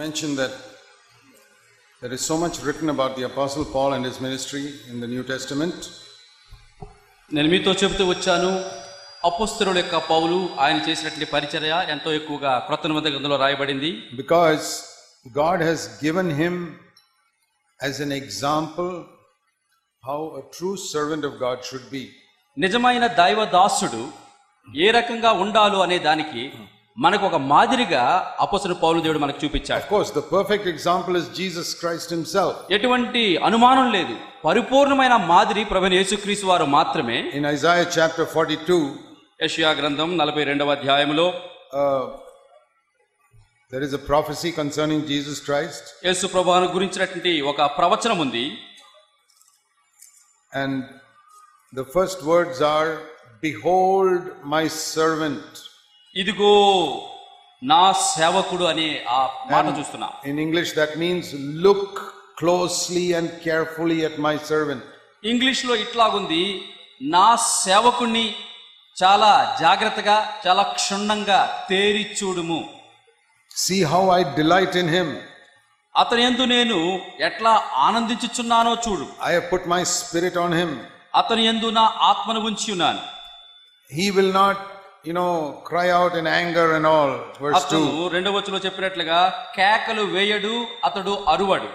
mention that there is so much written about the Apostle Paul and his ministry in the New Testament. నేను మీతో చెబుతూ వచ్చాను అపుస్తరుల యొక్క పౌలు ఆయన చేసినటువంటి పరిచర్య ఎంతో ఎక్కువగా క్రొత్త నిబంధన గ్రంథంలో రాయబడింది Because God has given him as an example how a true servant of God should be. నిజమైన దైవ దాసుడు ఏ రకంగా ఉండాలో అనే దానికి మనకు ఒక మాదిరిగా అపసరు పౌలు దేవుడు మనకు చూపించాడు Of course, the perfect example is Jesus Christ himself. ఎటువంటి అనుమానం లేదు పరిపూర్ణమైన మాదిరి ప్రభుని యేసుక్రీస్తు వారు మాత్రమే In Isaiah chapter 42, యెషయా గ్రంథం నలభై రెండవ అధ్యాయంలో uh, there is a prophecy concerning Jesus Christ, యేసు ప్రభువును గురించినటువంటి ఒక ప్రవచనం ఉంది and the first words are, Behold my servant. ఇదిగో నా సేవకుడు అనే ఆ మాట చూస్తున్నా In English, that means, Look closely and carefully at my servant. ఇంగ్లీష్లో ఇట్లాగుంది నా సేవకుణ్ణి చాలా జాగ్రత్తగా చాలా క్షుణ్ణంగా తేరి చూడుము See how I delight in him. అతని ఎందు నేను ఎట్లా ఆనందించుచున్నానో చూడు I have put my spirit on him. అతని ఎందు నా ఆత్మను ఉంచి ఉన్నాను He will not, you know, cry out in anger and all. Verse అతను 2. రెండవ వచనంలో చెప్పినట్లుగా కేకలు వేయడు అతడు అరువడు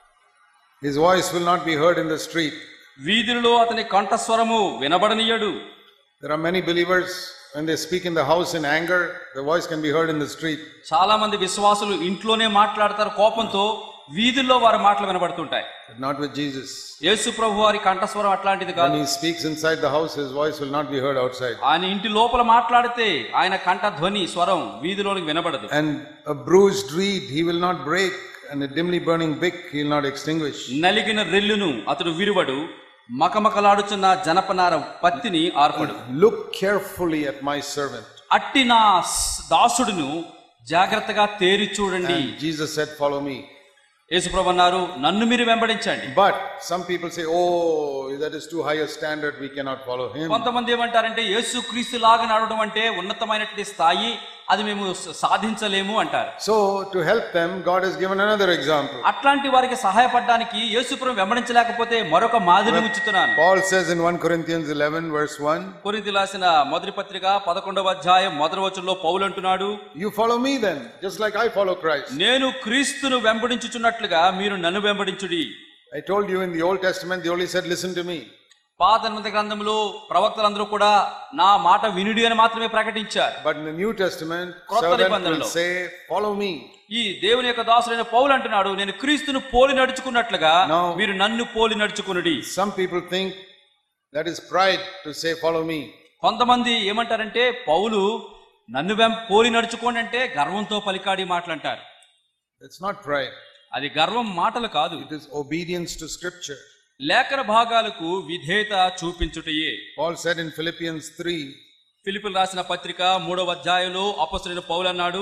His voice will not be heard in the street. వీధులలో అతని కంఠస్వరము వినబడనీయడు There are many believers, when they speak in the house in anger, the voice can be heard in the street. చాలా మంది విశ్వాసులు ఇంట్లోనే మాట్లాడతారు కోపంతో వీధుల్లో వారి మాటలు వినబడుతుంటాయి But not with Jesus. యేసు ప్రభు వారి కంఠస్వరం అట్లాంటిది When కాదు he speaks inside the house, his voice will not be heard outside. ఆయన ఇంటి లోపల మాట్లాడితే ఆయన కంఠ ధ్వని స్వరం వీధిలోనికి వినబడదు And a bruised reed he will not break, and a dimly burning wick he will not extinguish. నలిగిన రెల్లును అతడు విరువడు మకమకలాడుచున్న జనపనార పత్తిని ఆర్పడు Look carefully at my servant. అట్టి నా స్- దాసుడును జాగ్రత్తగా తేరి చూడండి And Jesus said, Follow me. యేసుప్రభు అన్నారు నన్ను మీరు వెంబడించండి But some people say, Oh, that is too high a standard, we cannot follow him. కొంతమంది ఏమంటారంటే యేసు క్రీస్తు లాగా నడవడం అంటే ఉన్నతమైనటువంటి స్థాయి అది మేము స- సాధించలేము అంటారు So, to help them, God has given another example. అట్లాంటి వారికి సహాయపడడానికి యేసుప్రభు వెంబడించలేకపోతే మరొక మాదిరి ఉంచుతున్నాను Paul says in 1 Corinthians 11, verse 1, కొరింథీ రాసిన మొదటి పత్రిక పదకొండవ అధ్యాయం మొదటి వచనంలో పౌలు అంటున్నాడు You follow me then, just like I follow Christ. నేను క్రీస్తును వెంబడించుచున్నట్లుగా మీరు నన్ను వెంబడించుడి I told you in the Old Testament, they only said, Listen to me. పాత నిబంధన గ్రంథంలో ప్రవక్తలందరూ కూడా నా మాట వినుడి అని మాత్రమే ప్రకటించారు But in the New Testament, క్రొత్త servant will నిబంధనలో. say, Follow me. ఈ దేవుని యొక్క దాసుడైన పౌలు అంటున్నాడు నేను క్రీస్తును పోలి నడుచుకున్నట్లుగా No. మీరు నన్ను పోలి నడుచుకునుడి Some people think that is pride to say, Follow me. కొంతమంది ఏమంటారంటే పౌలు నన్ను వెం పోలి నడుచుకోండి అంటే గర్వంతో పలికాడి మాటలు అంటారు It's not pride, అది గర్వం మాటలు కాదు it is obedience to Scripture. లేఖన భాగాలకు విధేయత చూపించుటయే Paul said in Philippians 3, ఫిలిపిల్ రాసిన పత్రిక మూడవ అధ్యాయంలో అపస్తుడైన పౌలు అన్నాడు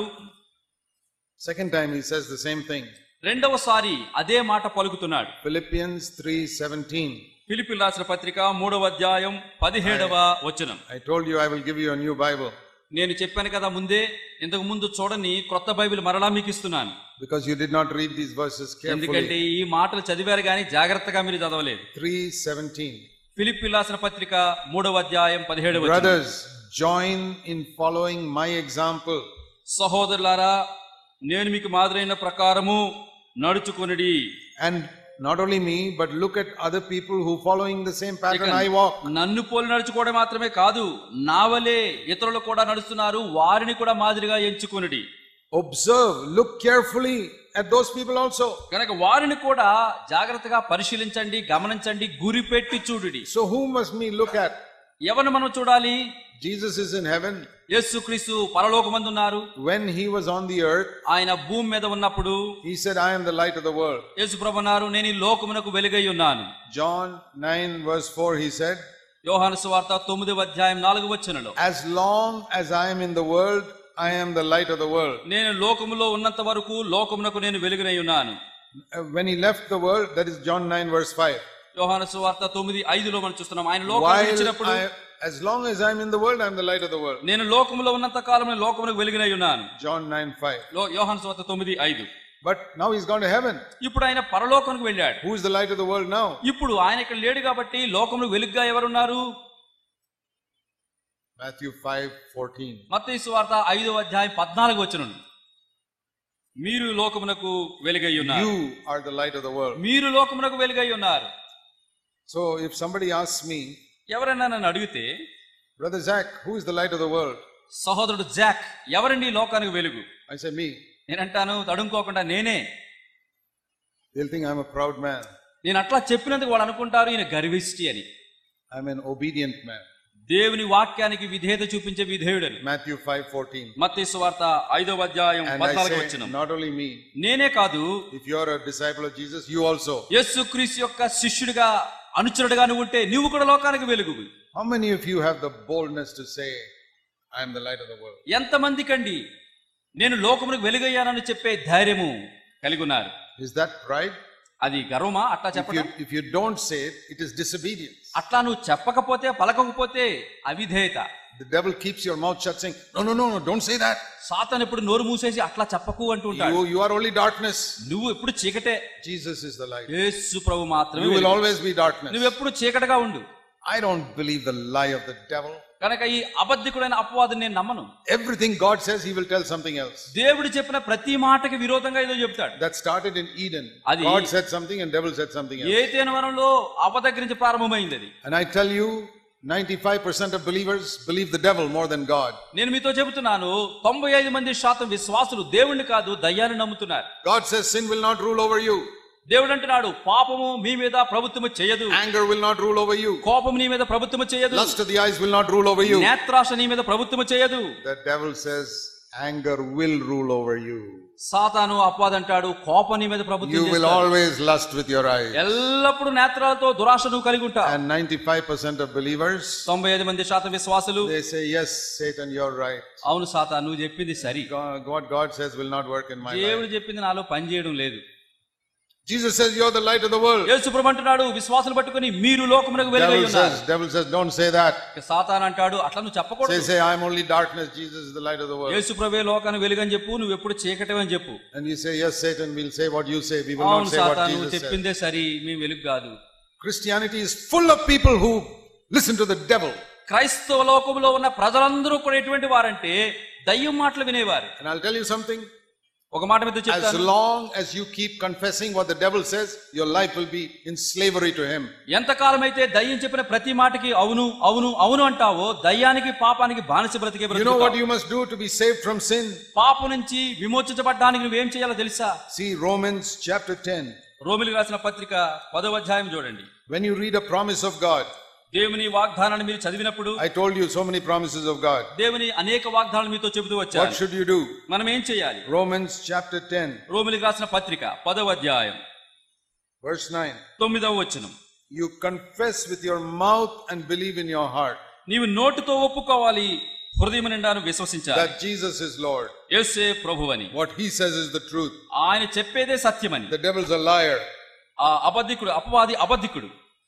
second time he says the same thing. రెండవసారి అదే మాట పలుకుతున్నాడు Philippians 3:17. ఫిలిపిల్ రాసిన పత్రిక మూడవ అధ్యాయం పదిహేడవ వచనం I told you I will give you a new Bible నేను చెప్పాను కదా ముందే ఇంతకు ముందు చూడని క్రొత్త బైబిల్ మరలా మీకు ఇస్తున్నాను because you did not read these verses ఎందుకంటే carefully. ఈ మాటలు చదివారు కానీ జాగ్రత్తగా మీరు చదవలేదు 3:17. ఫిలిపిల్ రాసిన పత్రిక మూడవ అధ్యాయం పదిహేడవ వచనం. Brothers, join in following my example. సహోదరులారా నేను మీకు మాదిరైన ప్రకారము నడుచుకునిడి And not only me, but look at other people who following the same pattern I walk. నన్ను పోలి నడుచుకోవడం మాత్రమే కాదు నా వలే ఇతరులు కూడా నడుస్తున్నారు వారిని కూడా మాదిరిగా ఎంచుకునిడి Observe, look carefully at those people also. కనుక వారిని కూడా జాగ్రత్తగా పరిశీలించండి గమనించండి గురిపెట్టి చూడుడి So whom must we look at? ఎవరిని మనం చూడాలి Jesus is in heaven. యేసుక్రీస్తు పరలోకమందు ఉన్నారు When he was on the earth, ఆయన భూమి మీద ఉన్నప్పుడు he said, I am the light of the world. యేసు ప్రభు అన్నారు నేను ఈ లోకమునకు వెలుగై ఉన్నాను John 9, verse 4, he said, యోహాను సువార్త తొమ్మిదవ అధ్యాయం నాలుగు వచనలో As long as I am in the world, I am the light of the world. నేను లోకములో ఉన్నంత వరకు లోకమునకు నేను వెలుగునై ఉన్నాను Uh, When he left the world, that is John 9, verse 5. యోహాను సువార్త తొమ్మిది ఐదులో మనం చూస్తున్నాం ఆయన లోకం While ఇచ్చినప్పుడు I, as long as I'm in the world, I'm the light of the world. నేను లోకములో ఉన్నంత కాలం నేను లోకమునకు వెలుగునై ఉన్నాను John 9, 5. లో- యోహాను సువార్త తొమ్మిది ఐదు But now he's gone to heaven. ఇప్పుడు ఆయన పరలోకానికి వెళ్ళాడు Who is the light of the world now? ఇప్పుడు ఆయన ఇక్కడ లేడు కాబట్టి లోకంలో వెలుగుగా ఎవరున్నారు Matthew 5 14. మత్తయి సువార్త ఐదో అధ్యాయం పద్నాలుగు వచ్చిన మీరు లోకమునకు వెలుగై ఉన్నారు You are the light of the world. మీరు లోకమునకు వెలుగై ఉన్నారు So if somebody asks me, ఎవరైనా నన్ను అడిగితే Brother Zach, who is the light of the world? సహోదరుడు జాక్ ఎవరండి ఈ లోకానికి వెలుగు I say, me. నేనంటాను తడుముకోకుండా నేనే They'll think I'm a proud man. నేను అట్లా చెప్పినందుకు వాళ్ళు అనుకుంటారు ఈయన గర్విష్టి అని I'm an obedient man. దేవుని వాక్యానికి విధేయత చూపించే విధేయుడని Matthew 5 14. మత్తయి సువార్త ఐదవ అధ్యాయం And I పద్నాలుగు say, వచ్చిన not only me, నేనే కాదు if you're a disciple of Jesus, you also. యేసు క్రీస్తు యొక్క శిష్యుడిగా అనుచరుడుగా నువ్వు ఉంటే నువ్వు కూడా లోకానికి వెలుగు How many of you have the boldness to say, I am the light of the world? ఎంతమంది కండి నేను లోకమునకు వెలుగయ్యానని చెప్పే ధైర్యము కలిగి ఉన్నారు Is that pride? అది గర్వమా అట్లా If you, చెప్పడం if you don't say it, it is disobedience. అట్లా నువ్వు చెప్పకపోతే పలకకపోతే అవిధేయత The devil keeps your mouth shut saying, No, no, no, no, don't say that. సాతాను ఎప్పుడు నోరు మూసేసి అట్లా చెప్పకు అంటుంటాడు You, you are only darkness. నువ్వు ఎప్పుడు చీకటే Jesus is the light. యేసు ప్రభు మాత్రమే You will వెలుగు. always be darkness. నువ్వు ఎప్పుడు చీకటిగా ఉండు I don't believe the lie of the devil. కనుక ఈ అబద్ధికుడైన అపవాదం నేను నమ్మను Everything God says, he will tell something else. దేవుడు చెప్పిన ప్రతి మాటకి విరోధంగా ఏదో చెప్తాడు That started in Eden. Adi- God said something and devil said something else. ఏతేన వనంలో అపదగ్గరించి ప్రారంభమైంది అది And I tell you, 95% of believers believe the devil more than God. నేను మీతో చెబుతున్నాను తొంభై ఐదు మంది శాతం విశ్వాసులు దేవుణ్ణి కాదు దయ్యాన్ని నమ్ముతున్నారు God says sin will not rule over you. దేవుడు అంటున్నాడు పాపము మీ మీద ప్రభుత్వము చేయదు Anger will not rule over you. కోపం నీ మీద ప్రభుత్వము చేయదు Lust of the eyes will not rule over you. నేత్రాశ నీ మీద ప్రభుత్వము చేయదు The devil says anger will rule over you. సాతాను అపవాదంటాడు కోపం నీ మీద You ప్రభుత్వం will చేస్తాడు. always lust with your eyes. ఎల్లప్పుడూ నేత్రాలతో దురాశ నువ్వు కలిగి ఉంటావు And 95% of believers, తొంభై ఐదు మంది శాతం విశ్వాసులు they say, Yes, Satan, you're right. అవును సాతా నువ్వు చెప్పింది సరి God, what God says will not work in my life. దేవుడు చెప్పింది నాలో పని చేయడం లేదు Jesus says, You're the light of the world. యేసుప్రభు అంటున్నాడు విశ్వాసులు పట్టుకుని మీరు లోకమునకు వెలుగై Devil ఉన్నారు says, devil says, Don't say that. ఇక సాతాన్ అంటాడు అట్లా నువ్వు Say, చెప్పకూడదు say, I'm only darkness. Jesus is the light of the world. యేసుప్రభే లోకాన్ని వెలుగని చెప్పు నువ్వు ఎప్పుడు చీకటి అని చెప్పు And you say, Yes, Satan, we'll say what you say. We will అవును not say what సాతాను నువ్వు Jesus said. చెప్పిందే సరి మేము వెలుగు కాదు Christianity is full of people who listen to the devil. క్రైస్తవ లోకంలో ఉన్న ప్రజలందరూ కూడా ఎటువంటి వారంటే దయ్యం మాటలు వినేవారు And I'll tell you something. ఒక మాట మీద As చెప్తాను long as you keep confessing what the devil says, your life will be in slavery to him. ఎంతకాలం అయితే దయ్యం చెప్పిన ప్రతి మాటకి అవును అవును అవును అంటావో దయ్యానికి పాపానికి బానిస బ్రతికే You know what బ్రతుకుతావు. you must do to be saved from sin? పాపం నుంచి విమోచించబడ్డానికి నువ్వేం చేయాలో తెలుసా See Romans chapter 10. రోమిలికి రాసిన పత్రిక పదవ అధ్యాయం చూడండి When you read a promise of God, దేవుని వాగ్దానాన్ని మీరు చదివినప్పుడు I told you so many promises of God. దేవుని అనేక వాగ్దానాలు మీతో చెబుతూ What వచ్చారు should you do? మనం ఏం చేయాలి Romans chapter 10, రోమిలికి రాసిన పత్రిక పదవ అధ్యాయం verse 9. తొమ్మిదవ వచనం You confess with your mouth and believe in your heart నీవు నోటితో ఒప్పుకోవాలి హృదయం నిండాను విశ్వసించాలి that Jesus is Lord. యేసే ప్రభువని What he says is the truth. ఆయన చెప్పేదే సత్యమని The devil's a liar. ఆ అబద్ధికుడు అపవాది అబద్ధికుడు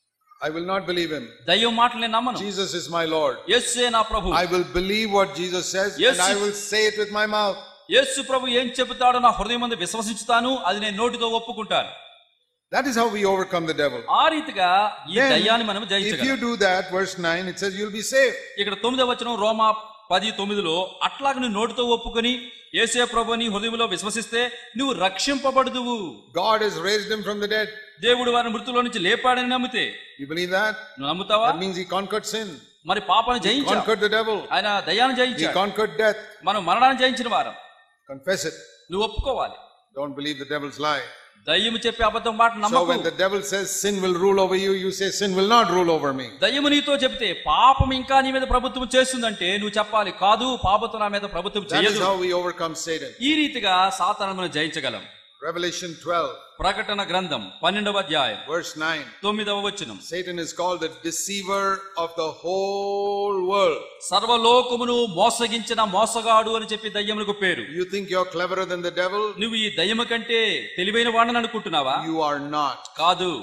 I will not believe him. దయ్యం మాటలు నేను నమ్మను Jesus is my Lord. యేసే నా ప్రభు I will believe what Jesus says Yes, and I you- will say it with my mouth. యేసు ప్రభు ఏం చెబుతాడో నా హృదయం మంది విశ్వసించుతాను అది నేను నోటితో ఒప్పుకుంటాను That is how we overcome the devil. ఆ రీతిగా ఈ Then, దయ్యాన్ని మనం if జయించగలం you do that, verse 9, it says you'll be saved. ఇక్కడ తొమ్మిదవ వచనం రోమా పది తొమ్మిదిలో అట్లాగ నువ్వు నోటితో ఒప్పుకొని యేసే ప్రభుని హృదయంలో విశ్వసిస్తే నువ్వు రక్షింపబడుదువు God has raised him from the dead. దేవుడు వారిని మృతుల్లో నుంచి లేపాడని నమ్మితే You believe that? నువ్వు నమ్ముతావా That means he conquered sin. మరి పాపాన్ని జయించాడు Conquered the devil. ఆయన దయ్యాన్ని He జయించాడు conquered death. మనం మరణాన్ని జయించిన వారం Confess it. నువ్వు ఒప్పుకోవాలి Don't believe the devil's lie. దయ్యము చెప్పే అబద్ధం మాట So నమ్మకు when the devil says sin will rule over you, you say sin will not rule over me. దయ్యము నీతో చెప్తే పాపం ఇంకా నీ మీద ప్రభుత్వం చేస్తుందంటే నువ్వు చెప్పాలి కాదు పాపతో నా మీద ప్రభుత్వం That is చేయదు how we overcome Satan. ఈ రీతిగా సాతాను మనం జయించగలం Revelation 12, ప్రకటన గ్రంథం పన్నెండవ అధ్యాయం verse 9. తొమ్మిదవ వచనం Satan is called the deceiver of the whole world. సర్వలోకమును మోసగించిన మోసగాడు అని చెప్పి దయ్యములకు పేరు You think you're cleverer than the devil? నువ్వు ఈ దయ్యము కంటే తెలివైన వాడని అనుకుంటున్నావా You are not. కాదు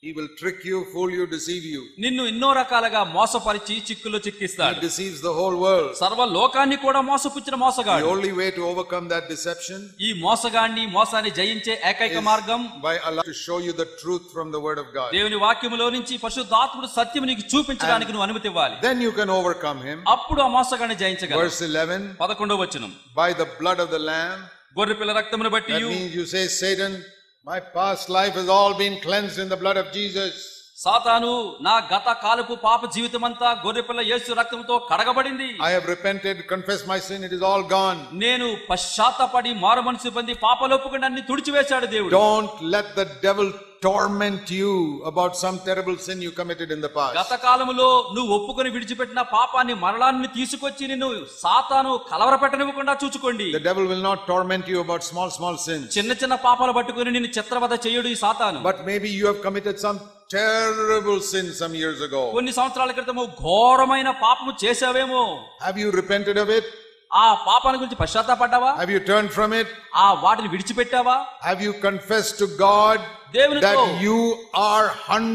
He will trick you, fool you, deceive you. నిన్ను ఎన్నో రకాలుగా మోసపరిచి చిక్కుల్లో He చిక్కిస్తాడు deceives the whole world. సర్వ లోకాన్ని కూడా మోసపుచ్చిన The మోసగాడు only way to overcome that deception ఈ మోసగాన్ని మోసాన్ని జయించే ఏకైక మార్గం by Allah to show you the truth from the word of God. దేవుని వాక్యములో నుంచి పరిశుద్ధాత్ముడు సత్యం నీకు చూపించడానికి నువ్వు అనుమతి ఇవ్వాలి Then you can overcome him. అప్పుడు ఆ మోసగాన్ని జయించగలవు Verse 11 పదకొండవ వచనం by the blood of the Lamb. గొర్రె పిల్ల రక్తమును బట్టి That means you say, Satan, my past life has all been cleansed in the blood of Jesus. సాతాను నా గత కాలపు పాప జీవితమంతా గొర్రె పిల్ల యేసు రక్తంతో కడగబడింది I have repented, confessed my sin, it is all gone. నేను పశ్చాత్తపడి మారు మనసు పొంది పాపలోపుకుండా అన్ని తుడిచివేశాడు దేవుడు Don't let the devil torment you about some terrible sin you committed in the past. గత కాలములో నువ్వు ఒప్పుకొని విడిచిపెట్టిన పాపాన్ని మరలాన్ని తీసుకొచ్చి నిన్ను సాతాను కలవరపెట్టనివ్వకుండా చూచుకోండి The devil will not torment you about small, small sins. చిన్న చిన్న పాపాలు పట్టుకొని నిన్ను చిత్రవద చేయుడు ఈ సాతాను But maybe you have committed some terrible sin some years ago. కొన్ని సంవత్సరాల క్రితము ఘోరమైన పాపము చేసావేమో Have you repented of it? ఆ పాపాల గురించి పశ్చాత్తాపడ్డావా Have you turned from it? ఆ వాటిని విడిచిపెట్టావా Have you confessed to God దేవునితో that you are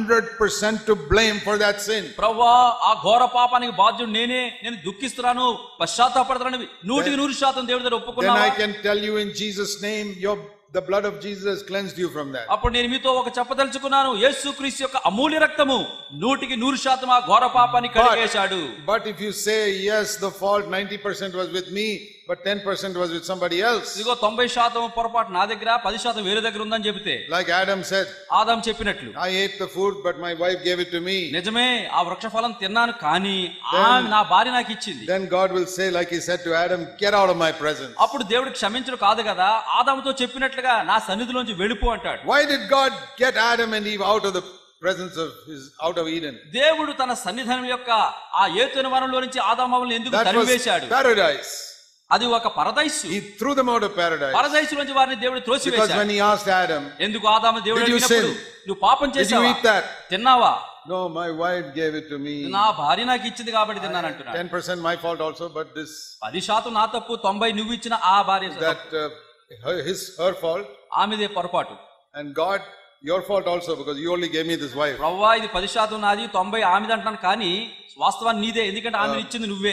100% to blame for that sin? ప్రవ్వా ఆ ఘోర పాపానికి బాధ్యుడు నేనే నేను దుఃఖిస్తున్నాను పశ్చాత్తాపడుతున్నాను నూటికి నూరు శాతం దేవుడి దగ్గర Then ఒప్పుకున్నావా I can tell you in Jesus' name, your the blood of Jesus has cleansed you from that. అప్పుడు నేను మీతో ఒక చెప్పదలుచుకున్నాను యేసు క్రీస్తు యొక్క అమూల్య రక్తము నూటికి నూరు శాతం ఆ ఘోర పాపాన్ని కడిగేశాడు But if you say, yes, the fault 90% was with me, but 10% was with somebody else, ఇదిగో తొంభై శాతం పొరపాటు నా దగ్గర పది శాతం వేరే దగ్గర ఉందని చెబితే like Adam said, ఆదాం చెప్పినట్లు I ate the food, but my wife gave it to me. నిజమే ఆ వృక్ష ఫలం తిన్నాను కానీ ఆమె నా భార్య నాకు ఇచ్చింది Then God will say, like He said to Adam, get out of my presence. అప్పుడు దేవుడు క్షమించడు కాదు కదా ఆదాముతో చెప్పినట్లుగా నా సన్నిధిలోంచి వెళ్ళిపో అంటాడు Why did God get Adam and Eve out of the presence of his out of Eden? దేవుడు తన సన్నిధానం యొక్క ఆ ఏతుని వనంలో నుంచి ఆదామవులను ఎందుకు That was తరివేశాడు paradise. అది ఒక పరదైసు He threw them out of paradise. పరదైసు నుంచి వారిని దేవుడు Because త్రోసివేశాడు when he asked Adam, ఎందుకు ఆదాము దేవుడు Did you అడిగినప్పుడు sin? నువ్వు పాపం Did you చేసావా eat that? తిన్నావా No, my wife gave it to me. నా భార్య నాకు ఇచ్చింది కాబట్టి తిన్నాను అంటున్నాడు 10% my fault also, but this, పది శాతం నా తప్పు తొంభై నువ్వు ఇచ్చిన ఆ భార్య that, uh, her, his, her fault. ఆమెదే పొరపాటు And God, your fault also, because you only gave me this wife. ప్రవ్వా ఇది పది శాతం నాది తొంభై ఆమెది అంటున్నాను కానీ వాస్తవాన్ని నీదే ఎందుకంటే ఆమె ఇచ్చింది నువ్వే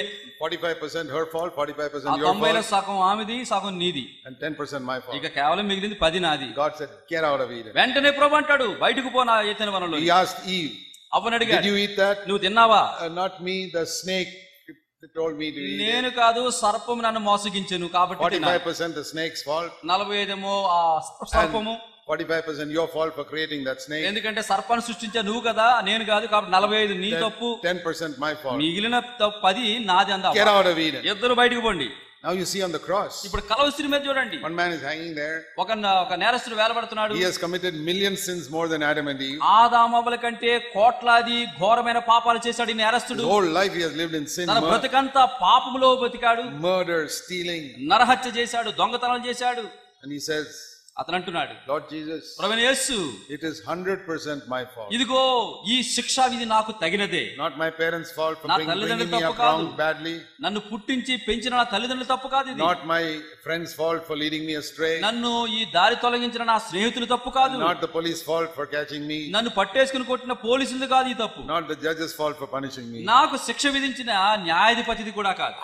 45% her fault, ఆ 45% your తొంభైలో fault, సగం ఆమెది సగం నీది and 10% my fault. ఇక కేవలం మిగిలింది పది నాది God said, get out of Eden. వెంటనే ప్రభు అంటాడు బయటకు పోనా ఏతన వనంలో He asked Eve, అవ్వని did అడిగాడు you eat that? నువ్వు తిన్నావా Uh, not me, the snake told me to eat it. నేను కాదు సర్పము నన్ను మోసగించెను కాబట్టి తిన్నాను. 45% the snake's fault, నలభై ఐదేమో ఆ సర్పము 45% your fault for creating that snake, ఎందుకంటే సర్పాన్ని సృష్టించా నువ్వు కదా నేను కాదు కాబట్టి నలభై ఐదు నీ తప్పు 10% my fault. మిగిలిన తప్పు పది నాది అందా Get out of Eden. ఇద్దరు బయటకు పోండి Now you see on the cross, ఇప్పుడు కలవస్త్రి మీద చూడండి one man is hanging there. ఒక న- ఒక నేరస్తుడు వేలబడుతున్నాడు He has committed million sins more than Adam and Eve. ఆదామవ్వల కంటే కోట్లాది ఘోరమైన పాపాలు చేశాడు ఈ His నేరస్తుడు whole life he has lived in sin, తన mur- బ్రతికంతా పాపములో బతికాడు murder, stealing. నరహత్య చేశాడు దొంగతనం చేశాడు And he says, అతను అంటున్నాడు Lord Jesus, Praveena Yesu it is 100% my fault. ఇదిగో ఈ శిక్షా విధి నాకు తగినదే Not my parents' fault for నా bring- తల్లిదండ్రుల bringing me తప్పు up wrong కాదు. badly. నన్ను పుట్టించి పెంచిన నా తల్లిదండ్రుల తప్పు కాదు ఇది Not my friend's fault for leading me astray. నన్ను ఈ దారి తొలగించిన నా స్నేహితుల తప్పు కాదు Not the police fault for catching me. నన్ను పట్టేసుకుని కొట్టిన పోలీసులది కాదు ఈ తప్పు Not the judge's fault for punishing me. నాకు శిక్ష విధించిన న్యాయాధిపతిది కూడా కాదు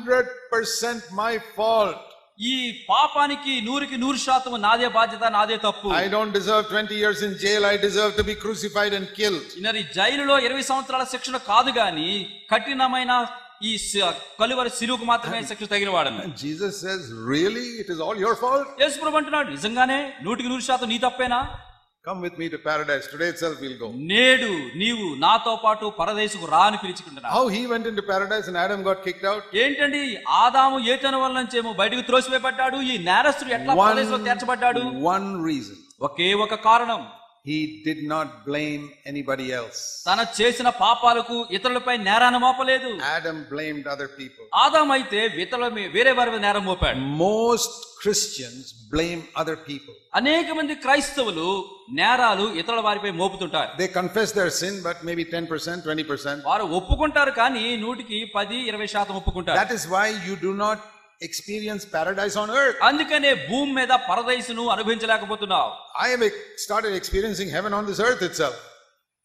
100% my fault. ఈ పాపానికి నూరికి నూరు శాతం నాదే బాధ్యత నాదే తప్పు I don't deserve 20 years in jail. I deserve to be crucified and killed. మరి జైలులో ఇరవై సంవత్సరాల శిక్షణ కాదు గాని కఠినమైన ఈ శ- కలువరి సిలువుకు మాత్రమే శిక్ష తగిన వాడను And Jesus says, Really? It is all your fault? యేసుప్రభు అంటున్నాడు నిజంగానే నూటికి నూరు శాతం నీ తప్పేనా Come with me to paradise. Today itself we'll go. నేడు నీవు నాతో పాటు పరదేశకు రా అని పిలుచుకుంటున్నా How he went into paradise and Adam got kicked out? ఏంటండి ఆదాము ఏతన వల్ల నుంచేమో బయటకు త్రోసివేయబడ్డాడు ఈ నేరస్తుడు ఎట్లా పరదేశంలో చేర్చబడ్డాడు One, one reason. ఒకే ఒక కారణం He did not blame anybody else. తన చేసిన పాపాలకు ఇతరులపై నేరాన్ని మోపలేదు Adam blamed other people. Adam అయితే ఇతరుల మీ- వేరే వారి మీద నేరం Mopadu Most Christians blame other people. అనేక మంది క్రైస్తవులు నేరాలు ఇతరుల వారిపై మోపుతుంటారు They confess their sin, but maybe 10%, 20%. వారు ఒప్పుకుంటారు కానీ నూటికి పది ఇరవై శాతం ఒప్పుకుంటారు That is why you do not experience paradise on earth. అందుకనే భూమి మీద పరదైసును అనుభవించలేకపోతున్నావు I have ex- started experiencing heaven on this earth itself.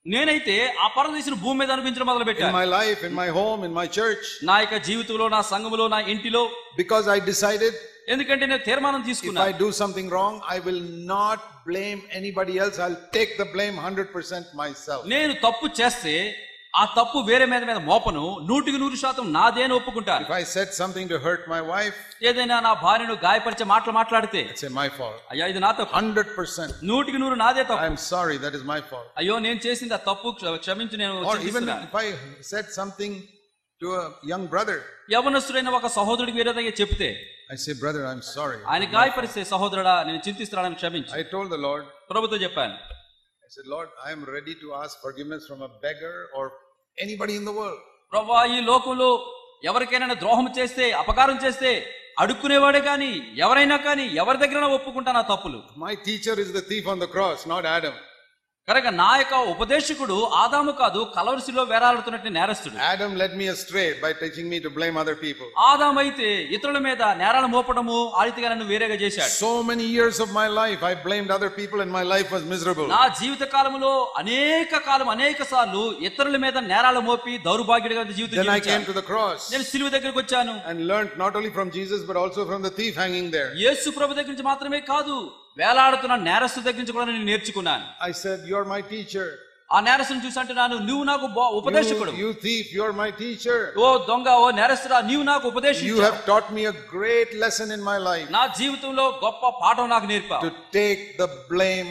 నేనైతే ఆ పరదేశం భూమి మీద అనిపించడం మొదలు In పెట్టాను my life, in my home, in my church, నా యొక్క జీవితంలో నా సంఘములో నా ఇంటిలో because I decided ఎందుకంటే నేను తీర్మానం if తీసుకున్నా I do something wrong, I will not blame anybody else. I'll take the blame 100% myself. నేను తప్పు చేస్తే ఆ తప్పు వేరే మీద మీద మోపను నూటికి నూరు శాతం నాదే అని ఒప్పుకుంటాను If I said something to hurt my wife, ఏదైనా నా భార్యను గాయపరిచే మాటలు మాట్లాడితే it's my fault. అయ్యా ఇది నా తప్పు 100%. నూటికి నూరు నాదే తప్పు I'm sorry, that is my fault. అయ్యో నేను చేసింది ఆ తప్పు క్ష- క్షమించి నేను Or even చింతిస్తున్నాను. if I said something to a young brother, యవనస్తుడైన ఒక సహోదరుడికి వేరేదయ్యా చెప్తే I say, Brother, I'm sorry. ఆయన గాయపరిస్తే సహోదరుడా నేను చింతిస్తున్నానని క్షమించు I told the Lord, ప్రభుతో చెప్పాను I said, Lord, I am ready to ask forgiveness from a beggar or anybody in the world. ప్రభా ఈ లోకంలో ఎవరికైనా ద్రోహం చేస్తే అపకారం చేస్తే అడుక్కునేవాడే కానీ ఎవరైనా కానీ ఎవరి దగ్గర ఒప్పుకుంటా నా తప్పులు My teacher is the thief on the cross, not Adam. కనుక నా యొక్క ఉపదేశకుడు ఆదాము కాదు కలవరిసిలో వేలాడుతున్నట్టు నేరస్తుడు Adam led me astray by teaching me to blame other people. ఆదాము అయితే ఇతరుల మీద నేరాలు మోపడము ఆ రీతిగా నన్ను వేరేగా చేశాడు So many years of my life, I blamed other people and my life was miserable. నా జీవిత కాలంలో అనేక కాలం అనేక సార్లు ఇతరుల మీద నేరాలు మోపి దౌర్భాగ్యుడిగా జీవితం Then I came జీవించాను. to the cross నేను సిలువ దగ్గరికి వచ్చాను and learned not only from Jesus but also from the thief hanging there. యేసు ప్రభు దగ్గర నుంచి మాత్రమే కాదు వేలాడుతున్న నేరస్తు దగ్గర నుంచి కూడా నేను నేర్చుకున్నాను I said, You're my teacher. ఆ నేరస్తుని చూసి అంటున్నాను నువ్వు నాకు బో- ఉపదేశకుడు You, you thief, you're my teacher. ఓ దొంగ ఓ నేరస్తుడా నీవు నాకు You ఉపదేశించు have taught me a great lesson in my life నా జీవితంలో గొప్ప పాఠం నాకు నేర్పా to take the blame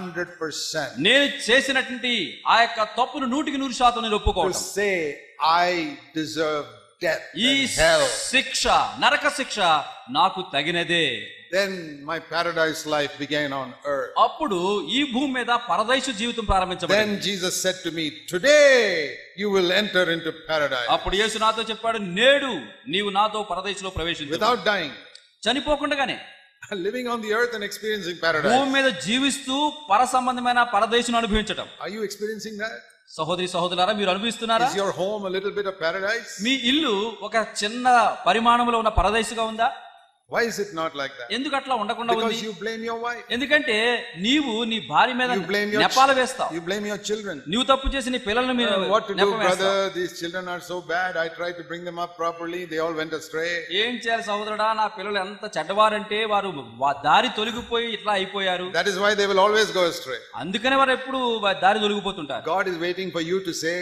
100%. నేను చేసినటువంటి ఆ యొక్క తప్పును నూటికి నూరు శాతం నేను To ఒప్పుకోవడం say, I deserve death ఈ and hell. శిక్ష నరక శిక్ష నాకు తగినదే Then my paradise life began on earth. అప్పుడు ఈ భూమి మీద పరదైసు జీవితం ప్రారంభించబడింది Then Jesus said to me, Today you will enter into paradise అప్పుడు యేసు నాతో చెప్పాడు నేడు నీవు నాతో పరదైసులో ప్రవేశించు without dying. చనిపోకుండానే Living on the earth and experiencing paradise. భూమి మీద జీవిస్తూ పర సంబంధమైన పరదేశం అనుభవించటం Are you experiencing that? సహోదరి సహోదరులారా మీరు అనుభవిస్తున్నారా Is your home a little bit of paradise? మీ ఇల్లు ఒక చిన్న పరిమాణంలో ఉన్న పరదేశుగా ఉందా Why is it not like that? ఎందుకు అట్లా ఉండకుండా ఉంది Because you blame your wife. ఎందుకంటే నీవు నీ భార్య మీద You blame your నెపాలు వేస్తావు you blame your children. నీవు తప్పు చేసి నీ పిల్లల్ని మీరు Uh, what to do, నెపం వేస్తావు. brother? These children are so bad. I tried to bring them up properly. They all went astray. ఏం చేయాలి సహోదరుడా నా పిల్లలు ఎంత చెడ్డవారంటే వారు వా- దారి తొలగిపోయి ఇట్లా అయిపోయారు That is why they will always go astray. అందుకనే వారు ఎప్పుడు వా- దారి తొలగిపోతుంటారు God is waiting for you to say,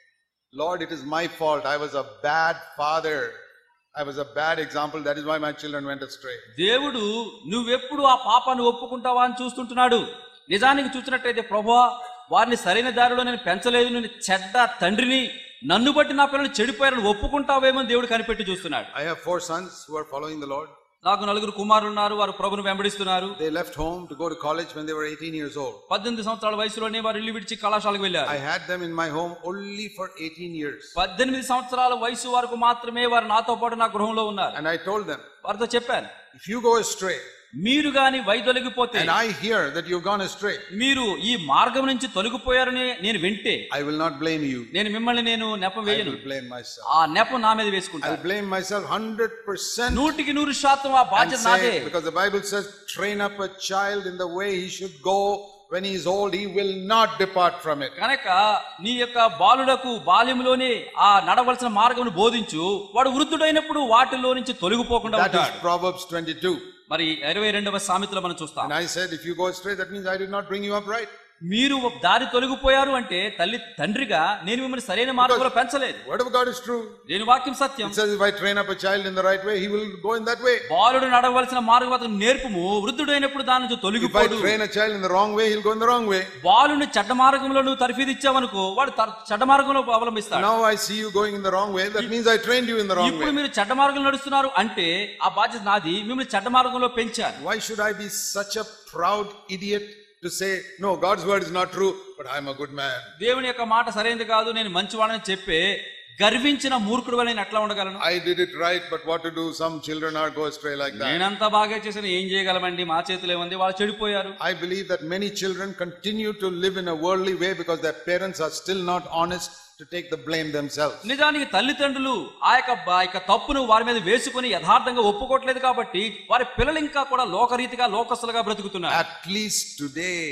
Lord, it is my fault. I was a bad father. I was a bad example. That is why my children went astray. దేవుడు నువ్వెప్పుడు ఆ పాపాన్ని ఒప్పుకుంటావా అని చూస్తుంటున్నాడు నిజానికి చూసినట్టయితే ప్రభా వారిని సరైన దారిలో నేను పెంచలేదు నేను చెడ్డ తండ్రిని నన్ను బట్టి నా పిల్లలు చెడిపోయారని ఒప్పుకుంటావేమో అని దేవుడు కనిపెట్టి చూస్తున్నాడు I have four sons who are following the Lord. నాకు నలుగురు కుమారులు ఉన్నారు వారు ప్రభును వెంబడిస్తున్నారు They left home to go to college when they were 18 years old. పద్దెనిమిది సంవత్సరాల వయసులోనే వారు ఇల్లు విడిచి కళాశాలకు వెళ్ళారు I had them in my home only for 18 years. పద్దెనిమిది సంవత్సరాల వయసు వరకు మాత్రమే వారు నాతో పాటు నా గృహంలో ఉన్నారు And I told them, వారితో చెప్పాను if you go astray, మీరు గాని వైదొలిగిపోతే and I hear that you've gone astray, మీరు ఈ మార్గం నుంచి తొలగిపోయారని నేను వింటే I will not blame you. నేను మిమ్మల్ని నేను నెపం I వేయను will blame myself. ఆ నెపం నా మీద వేసుకుంటాను I'll blame myself 100% నూటికి నూరు శాతం ఆ and బాధ్యత నాదే say, because the Bible says, train up a child in the way he should go. When he is old, he will not depart from it. కనుక నీ యొక్క బాలుడకు బాల్యంలోనే ఆ నడవలసిన మార్గమును బోధించు వాడు వృద్ధుడైనప్పుడు వాటిలో నుంచి తొలగిపోకుండా That is ఉంటాడు Proverbs 22. మరి ఇరవై రెండవ సామెతలో మనం చూస్తాం And I said, if you go astray, that means I did not bring you up right. మీరు దారి తొలగిపోయారు అంటే తల్లి తండ్రిగా నేను మిమ్మల్ని సరైన మార్గంలో పెంచలేదు Word of God is true. నేను వాక్యం సత్యం It says, if I train up a child in the right way, he will go in that way. బాలుడు నడవలసిన మార్గం అతను నేర్పుము వృద్ధుడైనప్పుడు దాని నుంచి If I తొలగిపోడు train a child in the wrong way, he'll go in the wrong way. బాలుని చెడ్డ మార్గంలో నువ్వు తర్ఫీదిచ్చావనుకో వాడు తర్- చెడ్డ మార్గంలో అవలంబిస్తాడు Now I see you going in the wrong way. That means I trained you in the wrong ఇప్పుడు way. మీరు చెడ్డ మార్గంలో నడుస్తున్నారు అంటే ఆ బాధ్యత నాది మిమ్మల్ని చెడ్డ మార్గంలో పెంచాను Why should I be such a proud idiot to say, no, God's word is not true, but I'm a good man? దేవుని యొక్క మాట సరైనది కాదు నేను మంచివాడని చెప్పే గర్వించిన మూర్ఖుడు నేను ఎట్లా ఉండగలను I did it right, but what to do? Some children are go astray like that. నేనంతా బాగా చేసిన ఏం చేయగలమండి మా చేతిలో ఏముంది వాళ్ళు చెడిపోయారు I believe that many children continue to live in a worldly way because their parents are still not honest to take the blame themselves. నిజానికి తల్లిదండ్రులు ఆ యొక్క ఆ యొక్క తప్పును వారి మీద వేసుకుని యథార్థంగా ఒప్పుకోవట్లేదు కాబట్టి వారి పిల్లలు ఇంకా కూడా లోకరీతిగా లోకస్తులుగా బ్రతుకుతున్నారు At least today,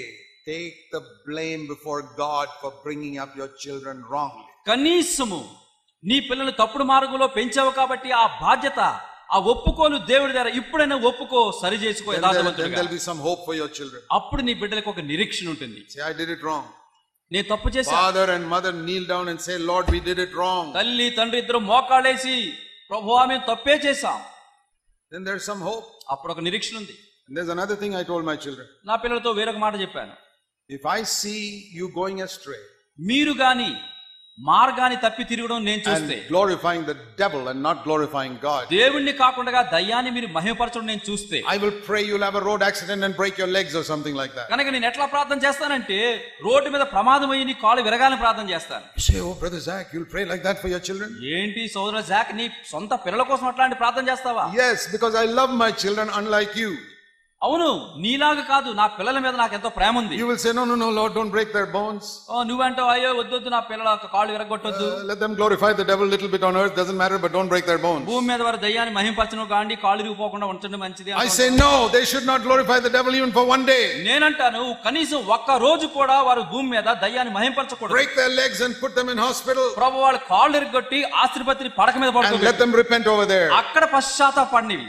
take the blame before God for bringing up your children wrongly. కనీసము నీ పిల్లలు తప్పుడు మార్గంలో పెంచావు కాబట్టి ఆ బాధ్యత ఆ ఒప్పుకోలు దేవుడి దగ్గర ఇప్పుడైనా ఒప్పుకో సరి చేసుకో Then, there, then యథార్థవంతుడిగా there'll be some hope for your children. అప్పుడు నీ బిడ్డలకు ఒక నిరీక్షణ ఉంటుంది Say, I did it wrong. నేను తప్పు చేశా Father and mother kneel down and say, Lord, we did it wrong. తల్లి తండ్రి ఇద్దరు మోకాళ్ళేసి ప్రభు మేము తప్పే చేశాం Then there's some hope. అప్పుడు ఒక నిరీక్షణ ఉంది And there's another thing I told my children. నా పిల్లలతో వేరొక మాట చెప్పాను If I see you going astray మీరు గాని మార్గాన్ని తప్పి తిరగడం నేను చూస్తే and glorifying the devil and not glorifying God, దేవుణ్ణి కాకుండా దయ్యాన్ని మీరు మహిమపరచడం నేను చూస్తే I will pray you'll have a road accident and break your legs or something like that. కనుక నేను ఎట్లా ప్రార్థన చేస్తానంటే రోడ్డు మీద ప్రమాదం అయ్యి నీ కాలు విరగాలని ప్రార్థన చేస్తాను You say, Oh, Brother Zach, you'll pray like that for your children? ఏంటి సోదర జాక్ నీ సొంత పిల్లల కోసం అట్లాంటి ప్రార్థన చేస్తావా Yes, because I love my children unlike you. అవును నీలాగా కాదు నా పిల్లల మీద నాకు ఎంతో ప్రేమ ఉంది You will say, No, no, no, Lord, don't break their bones. ఓ, నువ్వంటావు అయ్యో వద్దొద్దు నా పిల్లల యొక్క కాళ్ళు విరగొట్టొద్దు Uh, let them glorify the devil a little bit on earth, doesn't matter, but don't break their bones. భూమి మీద వారి దయ్యాన్ని మహిమపరచను కాండి కాళ్ళు విరిగిపోకుండా ఉంచండి మంచిది I అంటావు. say, No, they should not glorify the devil even for one day. నేనంటాను కనీసం ఒక్క రోజు కూడా వారు భూమి మీద దయ్యాన్ని మహింపరచకూడదు Break their legs and put them in hospital ప్రభు వాళ్ళ కాళ్ళు ఇరగొట్టి ఆస్త్రిపత్రి పడక మీద and let పడుతుంది them repent over there. అక్కడ పశ్చాత్తాపడినవి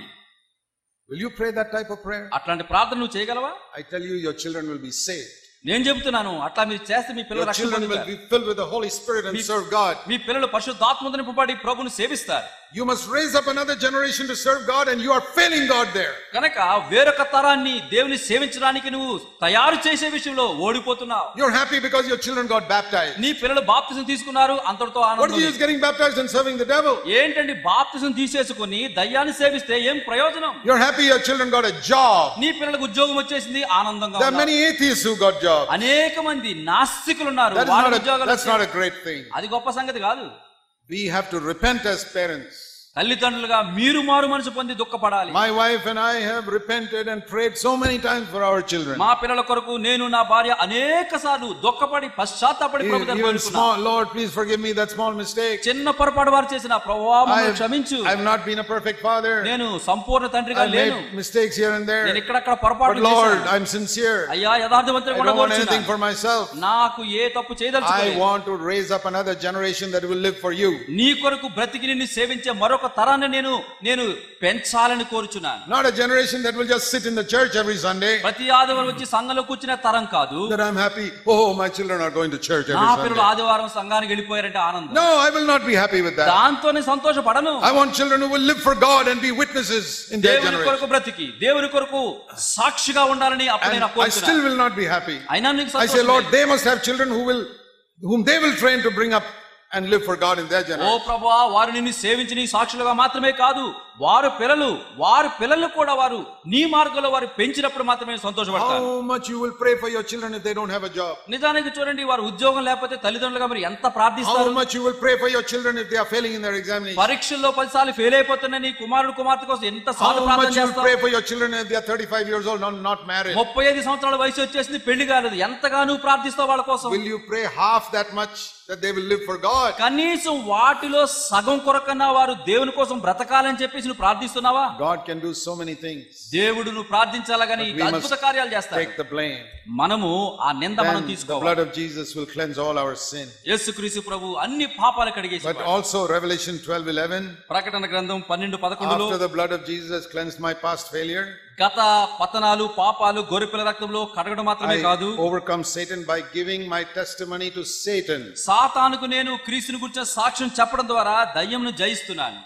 Will you pray that type of prayer? అట్లాంటి ప్రార్థన నువ్వు చేయగలవా I tell you, your children will be saved. నేను చెబుతున్నాను అట్లా మీరు చేస్తే మీ పిల్లలు Your రక్షణ children will పొందుతారు. be filled with the Holy Spirit and serve God. మీ పిల్లలు పరిశుద్ధాత్మతో నింపబడి ప్రభుని సేవిస్తారు You must raise up another generation to serve God, and you are failing God there. కనుక వేరొక తరాన్ని దేవుని సేవించడానికి నువ్వు తయారు చేసే విషయంలో ఓడిపోతున్నావు You're happy because your children got baptized. నీ పిల్లలు బాప్తిజం తీసుకున్నారు అంతటితో What ఆనందం is the use getting baptized and serving the devil? ఏంటండి బాప్తిజం తీసేసుకుని దయ్యాన్ని సేవిస్తే ఏం ప్రయోజనం You're happy your children got a job. నీ పిల్లలకు ఉద్యోగం వచ్చేసింది ఆనందంగా There are ఉన్నారు. many atheists who got jobs. అనేక మంది నాస్తికులు ఉన్నారు That is వారి not a, ఉద్యోగాలు that's not a great thing. అది గొప్ప సంగతి కాదు We have to repent as parents. తల్లిదండ్రులుగా మీరు మారు మనసు పొంది దుఃఖపడాలి My wife and I have repented and prayed so many times for our children. మా పిల్లల కొరకు నేను నా భార్య అనేక సార్లు దుఃఖపడి పశ్చాత్తాపడి ప్రభు దగ్గర Even వేడుకున్నాం. small, Lord, please forgive me that small mistake. చిన్న పొరపాటు వారు చేసిన ప్రభావం I క్షమించు have not been a perfect father. నేను సంపూర్ణ తండ్రిగా I've లేను made mistakes here and నేను there. ఇక్కడక్కడ But పొరపాటు Lord, I'm sincere. అయ్యా యథార్థవంతులు I కూడా don't want anything కోరుచున్నాను. for myself. నాకు ఏ తప్పు I చేయదలుచుకోలేదు want to raise up another generation that will live for you. నీ కొరకు బ్రతికి నిన్ను సేవించే మరొక తరాన్ని నేను నేను పెంచాలని కోరుచున్నాను Not a generation that will just sit in the church every Sunday. ప్రతి ఆదివారం వచ్చి సంఘంలో కూర్చునే తరం కాదు That I'm happy. Oh, my children are going to church నా every పిల్లలు Sunday. ఆదివారం సంఘానికి వెళ్ళిపోయారంటే ఆనందం No, I will not be happy with that. దాంతోనే సంతోషపడను I want children who will live for God and be witnesses in their దేవుని generation. కొరకు బ్రతికి దేవుని కొరకు సాక్షిగా ఉండాలని అప్పుడు And నేను I still కోరుతున్నాను will not be happy. అయినా నీకు I say, సంతోషం Lord, లేదు. they must have children who will, whom they will train to bring up and live for God in their oh generation. ప్రభా వారు నిన్ను సేవించి నీ సాక్షులుగా మాత్రమే కాదు వారు పిల్లలు వారి పిల్లలు కూడా వారు నీ మార్గంలో వారు పెంచినప్పుడు మాత్రమే సంతోషపడతారు How much you will pray for your children if they don't have a job? నిజానికి చూడండి వారు ఉద్యోగం లేకపోతే తల్లిదండ్రులుగా మీరు ఎంత How ప్రార్థిస్తారు much you will pray for your children if they are failing in their examination? పరీక్షల్లో పదిసార్లు ఫెయిల్ అయిపోతున్న నీ కుమారుడు కుమార్తె కోసం ఎంత సార్లు How ప్రార్థన much you will చేస్తావు pray for your children if they are 35 years old and not married? ముప్పై ఐదు సంవత్సరాల వయసు వచ్చేసింది పెళ్లి కాలేదు ఎంతగా నువ్వు ప్రార్థిస్తావు వాళ్ళ కోసం Will you pray half that much that they will live for God? కనీసం వాటిలో సగం కొరకన్నా వారు దేవుని కోసం బ్రతకాలని చెప్పేసి నువ్వు ప్రార్థిస్తున్నావా God can do so many things. దేవుడు నువ్వు ప్రార్థించాలా గానీ We must అద్భుత కార్యాలు చేస్తాడు Take the blame. మనము ఆ నింద మనం Then the తీసుకోవాలి blood of Jesus will cleanse all our sin. యేసుక్రీస్తు ప్రభు అన్ని పాపాలు కడిగేసి But also Revelation 12 11, ప్రకటన గ్రంథం పన్నెండు పదకొండులో after the blood of Jesus cleansed my past failure, గత పతనాలు పాపాలు గొర్రెపిల్ల రక్తంలో కడగడం మాత్రమే I కాదు overcome Satan by giving my testimony to Satan. సాతానుకు నేను క్రీస్తుని గురించిన సాక్ష్యం చెప్పడం ద్వారా దయ్యంను జయిస్తున్నాను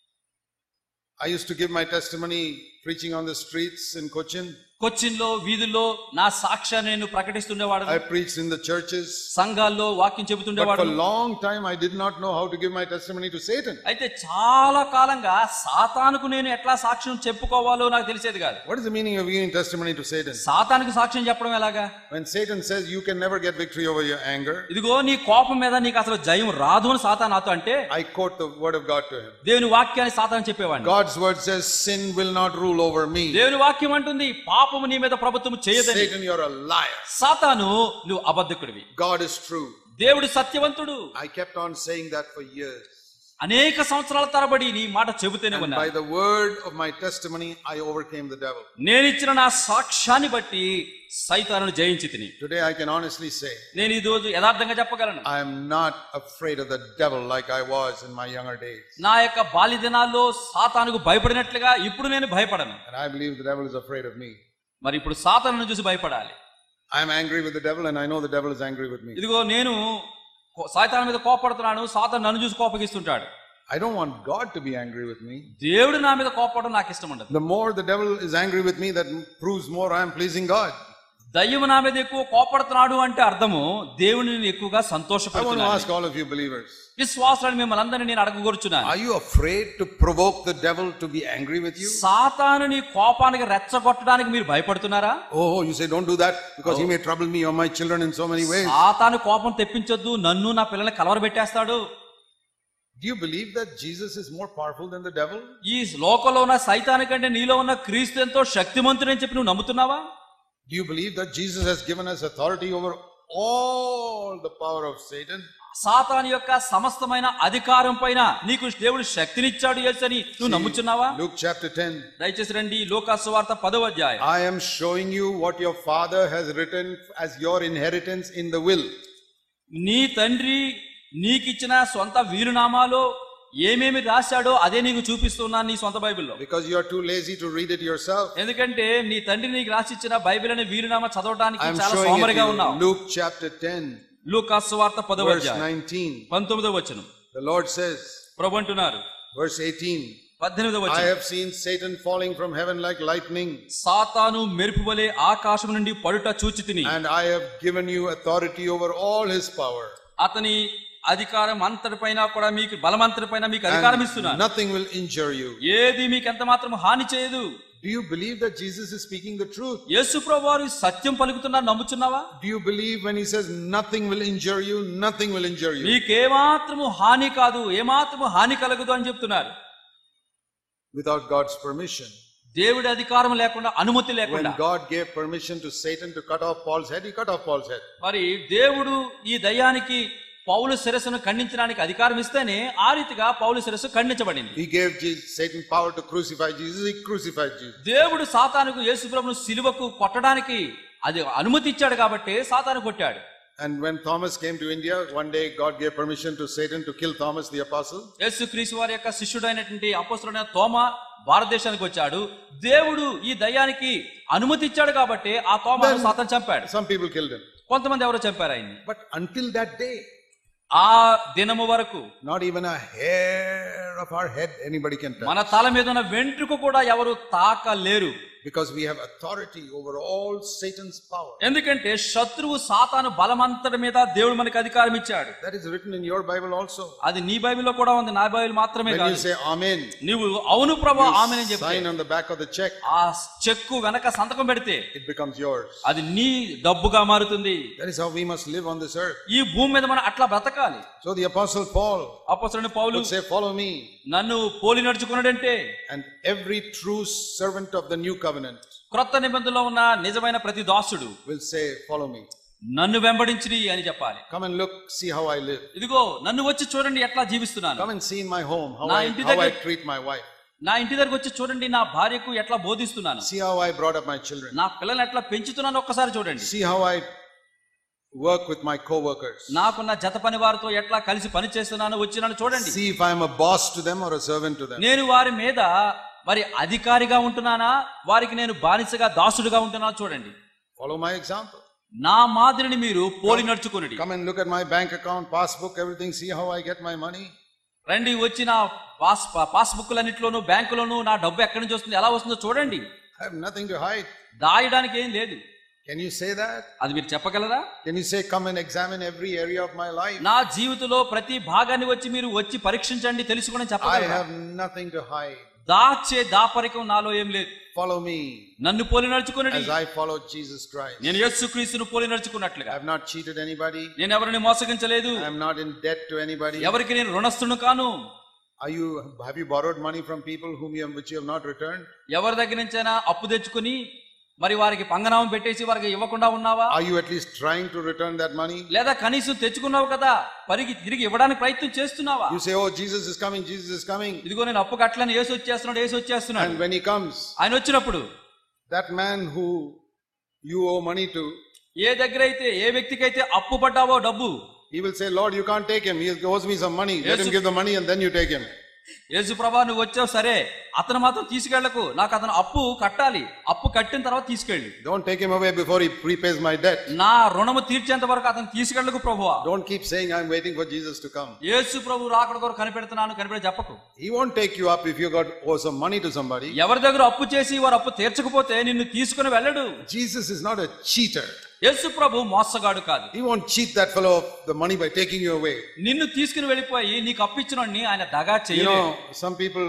I used to give my testimony preaching on the streets in Cochin. కొచ్చిన్లో వీధుల్లో నా సాక్ష్యాన్ని నేను ప్రకటిస్తుండేవాడు I preached in the churches. సంఘాల్లో వాక్యం But చెబుతుండేవాడు for a long time, I did not know how to give my testimony to Satan. అయితే చాలా కాలంగా సాతానుకు నేను ఎట్లా సాక్ష్యం చెప్పుకోవాలో నాకు తెలిసేది కాదు What is the meaning of giving testimony to Satan? సాతానికి సాక్ష్యం చెప్పడం ఎలాగా When Satan says you can never get victory over your anger, ఇదిగో నీ కోపం మీద నీకు అసలు జయం రాదు అని సాతాన్ నాతో అంటే I quote the word of God to him. దేవుని వాక్యాన్ని సాతాన్ చెప్పేవాడిని God's word says, Sin will not rule over me. దేవుని వాక్యం అంటుంది పాపము నీ మీద ప్రభుత్వం చేయదని Satan, you're a liar. సాతాను నువ్వు అబద్ధకుడివి God is true. దేవుడు సత్యవంతుడు I kept on saying that for years. అనేక సంవత్సరాల తరబడి నీ మాట చెబుతూనే And ఉన్నా by the word of my testimony, I overcame the devil. నేను ఇచ్చిన నా సాక్ష్యాన్ని బట్టి సైతాను జయించి తిని Today, I can honestly say, నేను ఈ రోజు యథార్థంగా చెప్పగలను I am not afraid of the devil like I was in my younger days. నా యొక్క బాల్య దినాల్లో సాతానుకు భయపడినట్లుగా ఇప్పుడు నేను భయపడను And I believe the devil is afraid of me. మరి ఇప్పుడు సాతాను చూసి భయపడాలి I am angry with the devil, and I know the devil is angry with me. ఇదిగో నేను కో- సాతాను మీద కోపడుతున్నాను సాతాను నన్ను చూసి కోపగిస్తుంటాడు I don't want God to be angry with me. దేవుడు నా మీద కోపడడం నాకు ఇష్టం ఉండదు The more the devil is angry with me, that proves more I am pleasing God. దయ్యము నా మీద ఎక్కువ కోపడుతున్నాడు అంటే అర్థము దేవుని నేను ఎక్కువగా I want to సంతోషపడుతున్నాను ask all of you believers విశ్వాసాన్ని మిమ్మల్ని అందరినీ నేను అడగగోరుచున్నాను are you afraid to provoke the devil to be angry with you? సాతానుని కోపానికి రెచ్చగొట్టడానికి మీరు భయపడుతున్నారా Oh, you say, don't do that because he may trouble me or my children in so many ways. సాతాను కోపం తెప్పించొద్దు నన్ను నా పిల్లల్ని కలవరబెట్టేస్తాడు Do you believe that Jesus is more powerful than the devil? ఈ లోకంలో ఉన్న సైతాను కంటే నీలో ఉన్న క్రీస్తు ఎంతో శక్తిమంతుడని చెప్పి నువ్వు నమ్ముతున్నావా Do you believe that Jesus has given us authority over all the power of Satan? సాతాను యొక్క సమస్తమైన అధికారం పైన నీకు దేవుడు శక్తినిచ్చాడు యేసు అని నువ్వు నమ్ముచున్నావా Luke chapter 10. దయచేసి రండి లోకాసు వార్త పదవ అధ్యాయం I am showing you what your father has written as your inheritance in the will. నీ తండ్రి నీకిచ్చిన సొంత వీరునామాలో ఏమేమి రాశాడో అదే నీకు చూపిస్తున్నాను నీ సొంత బైబిల్లో Because you are too lazy to read it yourself. ఎందుకంటే నీ తండ్రి నీకు రాసిచ్చిన బైబిల్ అనే వీరునామా చదవడానికి I am చాలా showing it సోమరిగా to you. ఉన్నావు Luke chapter 10, లూకాసు వార్త పదవ verse అధ్యాయం 19. పంతొమ్మిదవ వచనం The Lord says, ప్రభు అంటున్నారు verse 18, పద్దెనిమిదవ I వచనం have seen Satan falling from heaven like lightning, సాతాను మెరుపు వలె ఆకాశం నుండి పడుట చూచి తిని and I have given you authority over all his power. అతని అధికారం అంతటిపైన కూడా మీకు బలమంతటిపైన మీకు అధికారం And ఇస్తున్నాను nothing will injure you. ఏది మీకు ఎంత మాత్రం హాని చేయదు Do you believe that Jesus is speaking the truth? యేసు ప్రభు వారు సత్యం పలుకుతున్నారు నమ్ముచున్నావా Do you believe when he says nothing will injure you, nothing will injure you? మీకేమాత్రము హాని కాదు ఏమాత్రము హాని కలగదు అని చెప్తున్నారు Without God's permission. దేవుడి అధికారం లేకుండా అనుమతి లేకుండా When God gave permission to Satan to cut off Paul's head, he cut off Paul's head. మరి దేవుడు ఈ దయ్యానికి పౌలు శిరస్సును ఖండించడానికి అధికారం ఇస్తేనే ఆ రీతిగా పౌలు శిరస్సు ఖండించబడింది He gave Jesus, Satan power to crucify Jesus, he crucified Jesus. దేవుడు సాతానుకు యేసుప్రభును సిలువకు కొట్టడానికి అది అనుమతి ఇచ్చాడు కాబట్టి సాతాను కొట్టాడు And when Thomas came to India, one day God gave permission to Satan to kill Thomas the apostle. యేసు క్రీస్తు వారి యొక్క శిష్యుడైనటువంటి అపోస్తుడైన తోమ భారతదేశానికి వచ్చాడు దేవుడు ఈ దయ్యానికి అనుమతి ఇచ్చాడు కాబట్టి ఆ తోమను సాతాను చంపాడు Some people killed him. కొంతమంది ఎవరో చంపారు ఆయన్ని But until that day, ఆ దినము వరకు not even a hair of our head anybody can touch. మన తల మీద ఉన్న వెంట్రుక కూడా ఎవరు తాకలేరు Because we have authority over all Satan's power. ఎందుకంటే శత్రువు సాతాను బలమంతటి మీద దేవుడు మనకి అధికారం ఇచ్చాడు That is written in your Bible also. అది నీ బైబిల్లో కూడా ఉంది నా బైబిల్ మాత్రమే When you కాదు say Amen, నువ్వు అవును ప్రభా ఆమె you చెప్తే sign on the back of the check, ఆ చెక్కు వెనక సంతకం పెడితే it becomes yours. అది నీ డబ్బుగా మారుతుంది That is how we must live on this earth. ఈ భూమి మీద మనం అట్లా బ్రతకాలి So the apostle Paul అపసరుని Paul would say, Follow me. నన్ను పోలి నడుచుకున్నాడంటే And every true servant of the new covenant క్రొత్త నిబంధనలో ఉన్న నిజమైన ప్రతి దాసుడు will say, Follow me. నన్ను వెంబడించిరి అని చెప్పాలి Come and look, see how I live. ఇదిగో నన్ను వచ్చి చూడండి ఎట్లా జీవిస్తున్నాను Come and see in my home how, నా I, ఇంటి how I దగ్గర- treat my wife. నా ఇంటి దగ్గరకు వచ్చి చూడండి నా భార్యకు ఎట్లా బోధిస్తున్నాను See how I brought up my children. నా పిల్లల్ని ఎట్లా పెంచుతున్నాను ఒక్కసారి చూడండి See how I work with my co workers. నాకున్న జత పని వారితో ఎట్లా కలిసి పని చేస్తున్నాను వచ్చి నన్ను చూడండి See if I'm a boss to them or a servant to them. నేను వారి మీద మరి అధికారిగా ఉంటున్నానా వారికి నేను బానిసగా దాసుడుగా ఉంటున్నా చూడండి Follow my example. నా మాదిరిని మీరు పోలి నడుచుకుని Come and look at my bank account, passbook, everything. See how I get my money. రండి వచ్చి నా పాస్ పాస్బుక్లన్నింటిలోను బ్యాంకులోను నా డబ్బు ఎక్కడి నుంచి వస్తుంది ఎలా వస్తుందో చూడండి I have nothing to hide. దాయడానికి ఏం లేదు Can you say that? అది మీరు చెప్పగలరా Can you say, Come and examine every area of my life? నా జీవితంలో ప్రతి భాగాన్ని వచ్చి మీరు వచ్చి పరీక్షించండి తెలుసుకుని I చెప్పగలరా have nothing to hide. దాచే దాపరికం నాలో ఏం లేదు Follow me నన్ను పోలి నడుచుకునండి as I follow Jesus Christ. నేను యేసుక్రీస్తును పోలి నడుచుకున్నట్లుగా I have not cheated anybody. నేను ఎవరిని మోసగించలేదు I am not in debt to anybody. ఎవరికి నేను రుణస్తును కాను Are you have you borrowed money from people whom you have, which you have not returned? ఎవరి దగ్గర నుంచైనా అప్పు తెచ్చుకుని మరి వారికి పంగనామం పెట్టేసి వారికి ఇవ్వకుండా ఉన్నావా Are you at least trying to return that money? లేదా కనీసం తెచ్చుకున్నావు కదా పరిగి తిరిగి ఇవ్వడానికి ప్రయత్నం చేస్తున్నావా You say, Oh, Jesus is coming, Jesus is coming. ఇదిగో నేను అప్పు కట్టలని ఏసు వచ్చేస్తున్నాడు ఏసు వచ్చేస్తున్నాడు And when he comes, ఆయన వచ్చినప్పుడు that man who you owe money to, ఏ దగ్గర అయితే ఏ వ్యక్తికైతే అప్పు పడ్డావో డబ్బు he will say, Lord, you can't take him. He owes me some money. Let Yes. him give the money and then you take him. యేసు ప్రభా నువ్వు వచ్చావు సరే అతను మాత్రం తీసుకెళ్లకు నాకు అతను అప్పు కట్టాలి అప్పు కట్టిన తర్వాత తీసుకెళ్ళి Don't take him away before he prepays my debt. నా రుణము తీర్చేంత వరకు అతను తీసుకెళ్లకు ప్రభువా Don't keep saying, I'm waiting for Jesus to come. యేసు ప్రభు రాకడ కొరకు కనిపెడుతున్నాను కనిపెడి చెప్పకు He won't take you up if you got owe some money to somebody. ఎవరి దగ్గర అప్పు చేసి వారు అప్పు తీర్చకపోతే నిన్ను తీసుకుని వెళ్ళడు Jesus is not a cheater. యేసు ప్రభు మోసగాడు కాదు He won't cheat that fellow of the money by taking you away. నిన్ను తీసుకుని వెళ్ళిపోయి నీకు అప్పిచ్చినోడిని ఆయన దగా You చేయలేదు know, some people,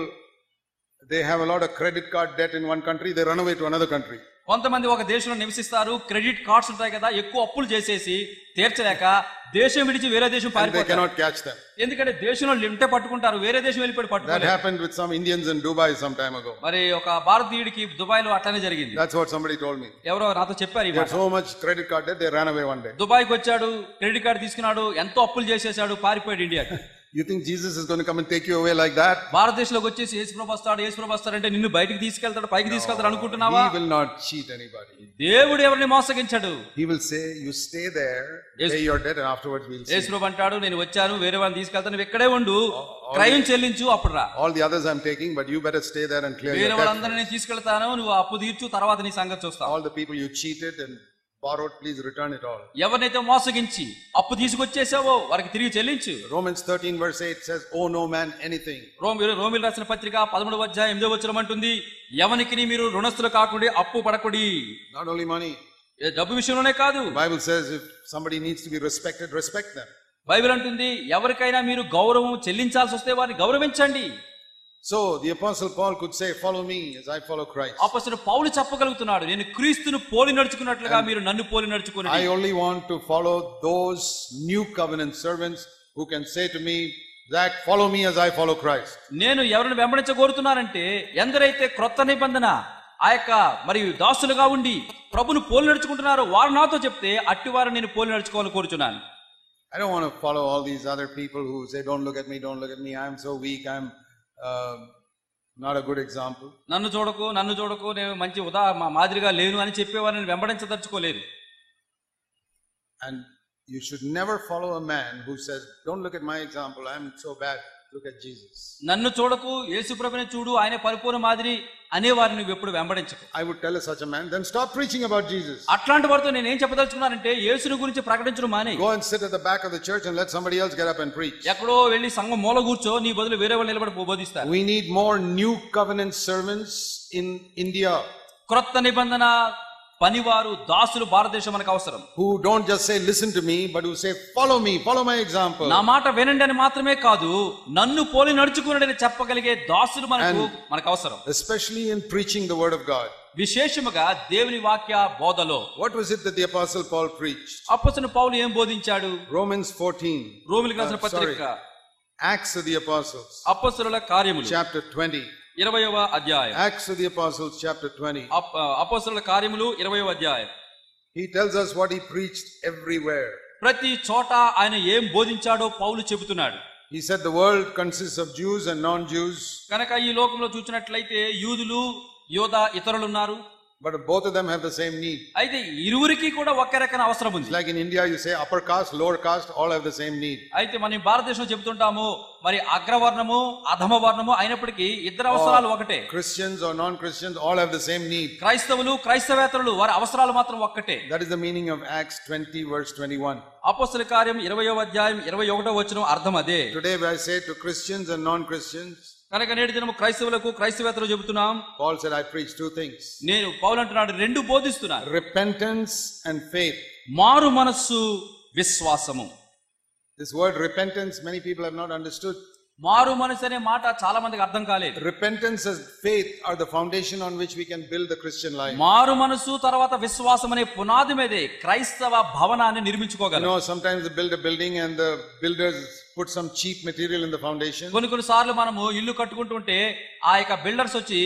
they have a lot of credit card debt in one country, they run away to another country. కొంతమంది ఒక దేశంలో నివసిస్తారు క్రెడిట్ కార్డ్స్ ఉంటాయి కదా ఎక్కువ అప్పులు చేసేసి తీర్చలేక దేశం విడిచి వేరే దేశం And they పారిపోతారు cannot catch them. ఎందుకంటే దేశంలో లిమిటే పట్టుకుంటారు వేరే దేశం వెళ్ళిపోయి That పట్టుకోలేరు happened with some Indians in Dubai some time ago. మరి ఒక భారతీయుడికి దుబాయ్ లో అట్లానే జరిగింది That's what somebody told me. ఎవరో నాతో చెప్పారు ఈ They had మాట so much credit card debt, they ran away one day. దుబాయ్కి వచ్చాడు క్రెడిట్ కార్డు తీసుకున్నాడు ఎంతో అప్పులు చేసేసాడు పారిపోయాడు ఇండియాకి You think Jesus is going to come and take you away like that? భారతదేశంలోకి వచ్చేసి యేసుప్రభు వస్తాడు యేసుప్రభు వస్తాడంటే నిన్ను బయటికి తీసుకెళ్తాడు పైకి తీసుకెళ్తాడు అనుకుంటున్నావా He will not cheat anybody. దేవుడు ఎవరిని మోసగించాడు He will say, You stay there, Yes. Yes. pay your debt, and afterwards we'll see. యేసుప్రభు అంటాడు నేను వచ్చాను వేరే వాళ్ళని తీసుకెళ్తాను నువ్వు ఇక్కడే ఉండు క్రయం చెల్లించు అప్పుడు రా All the others I'm taking, but you better stay there and clear వేరే your debt. వాళ్ళందరినీ నేను తీసుకెళ్తాను నువ్వు అప్పు తీర్చు తర్వాత నీ సంగతి చూస్తావు All the people you cheated and borrowed, please return it all. ఎవరినైతే మోసగించి అప్పు తీసుకొచ్చేసావో వారికి తిరిగి చెల్లించు Romans 13, verse 8 says, Owe no man anything. రోమి రోమిల్ రాసిన పత్రిక పదమూడు అధ్యాయం ఎనిమిదో వచ్చిన అంటుంది ఎవరికి మీరు రుణస్తులు కాకుండా అప్పు పడకుడి Not only money. ఏ డబ్బు విషయంలోనే కాదు The Bible says if somebody needs to be respected, respect them. Bible అంటుంది ఎవరికైనా మీరు గౌరవం చెల్లించాల్సి వస్తే వారిని గౌరవించండి So the Apostle Paul could say, Follow me as I follow Christ. అపస్తుడు పౌలు చెప్పగలుగుతున్నాడు నేను క్రీస్తును పోలి నడుచుకున్నట్లుగా మీరు నన్ను పోలి నడుచుకుని I only want to follow those new covenant servants who can say to me, Zach, follow me as I follow Christ. నేను ఎవరిని వెంబడించగోరుతున్నానంటే ఎందరైతే క్రొత్త నిబంధన ఆ యొక్క మరి దాసులుగా ఉండి ప్రభును పోలి నడుచుకుంటున్నారో వారు నాతో చెప్తే అట్టి వారు నేను పోలి నడుచుకోవాలని కోరుచున్నాను I don't want to follow all these other people who say, Don't look at me, don't look at me, I'm so weak, I'm uh, not a good example. నన్ను చూడకు నన్ను చూడకు నేను మంచి ఉదా మా- మాదిరిగా లేను అని చెప్పేవారిని వెంబడించదలుచుకోలేదు And you should never follow a man who says, Don't look at my example, I'm so bad, look at Jesus. నన్ను చూడకు యేసుప్రభుని చూడు ఆయన పరిపూర్ణ మాదిరి అనే వారిని నువ్వు ఎప్పుడు వెంబడించకు I would tell such a man, then stop preaching about Jesus. అట్లాంటి వారితో నేను ఏం చెప్పదలుచుకున్నానంటే యేసుని గురించి ప్రకటించడం మానే Go and sit at the back of the church and let somebody else get up and preach. ఎక్కడో వెళ్ళి సంఘం మూల కూర్చో నీ బదులు వేరే వాళ్ళు నిలబడి బోధిస్తారు We need more new covenant servants in India క్రొత్త నిబంధన పనివారు దాసులు భారతదేశం మనకు అవసరం who don't just say, Listen to me, but who say, Follow me, follow my example. నా మాట వినండి అని మాత్రమే కాదు నన్ను పోలి నడుచుకున్నాడని చెప్పగలిగే దాసులు మనకు మనకు అవసరం Especially in preaching the word of God. విశేషముగా దేవుని వాక్య బోధలో What was it that the Apostle Paul preached? అప్పసన పౌలు ఏం బోధించాడు Romans 14, రోమిలికి రాసిన Uh, sorry. పత్రిక Acts of the Apostles, అప్పసుల కార్యములు chapter 20. ఇరవయవ అధ్యాయం Acts of the Apostles, chapter 20. అప్పసుల కార్యములు ఇరవయవ అధ్యాయం He tells us what he preached everywhere. ప్రతి చోట ఆయన ఏం బోధించాడో పౌలు చెబుతున్నాడు He said the world consists of Jews and non Jews, కనుక ఈ లోకంలో చూసినట్లయితే యూదులు యోధ ఇతరులు ఉన్నారు but both of them have the same need. అయితే ఇరువురికి కూడా ఒకే రకమైన అవసరం It's ఉంది like in India, you say upper caste, lower caste, all have the same need. అయితే మనం భారతదేశంలో చెబుతుంటాము మరి అగ్రవర్ణము అధమ వర్ణము అయినప్పటికీ ఇద్దరు అవసరాలు ఒకటే Christians or non Christians, all have the same need. క్రైస్తవులు క్రైస్తవేతరులు వారి అవసరాలు మాత్రం ఒక్కటే That is the meaning of Acts 20, verse 21. అపోస్తల కార్యం ఇరవయో అధ్యాయం ఇరవై ఒకటో వచ్చిన అర్థం అదే Today, I say to Christians and non Christians, కనుక నేటి దినము క్రైస్తవులకు క్రైస్తవేతలు చెబుతున్నాం Paul said, I preach two things నేను పౌలు అంటున్నాడు రెండు బోధిస్తున్నాను repentance and faith. మారు మనస్సు విశ్వాసము This word repentance, many people have not understood. మారు మనసు అనే మాట చాలా మందికి అర్థం కాలేదు Repentance and faith are the foundation on which we can build the Christian life. మారు మనసు తర్వాత విశ్వాసం అనే పునాది మీదే క్రైస్తవ భవనాన్ని You నిర్మించుకోగలం know, sometimes they build a building and the builders put some cheap material in the foundation. కొన్ని కొన్ని సార్లు మనము ఇల్లు కట్టుకుంటుంటే ఆ యొక్క బిల్డర్స్ వచ్చి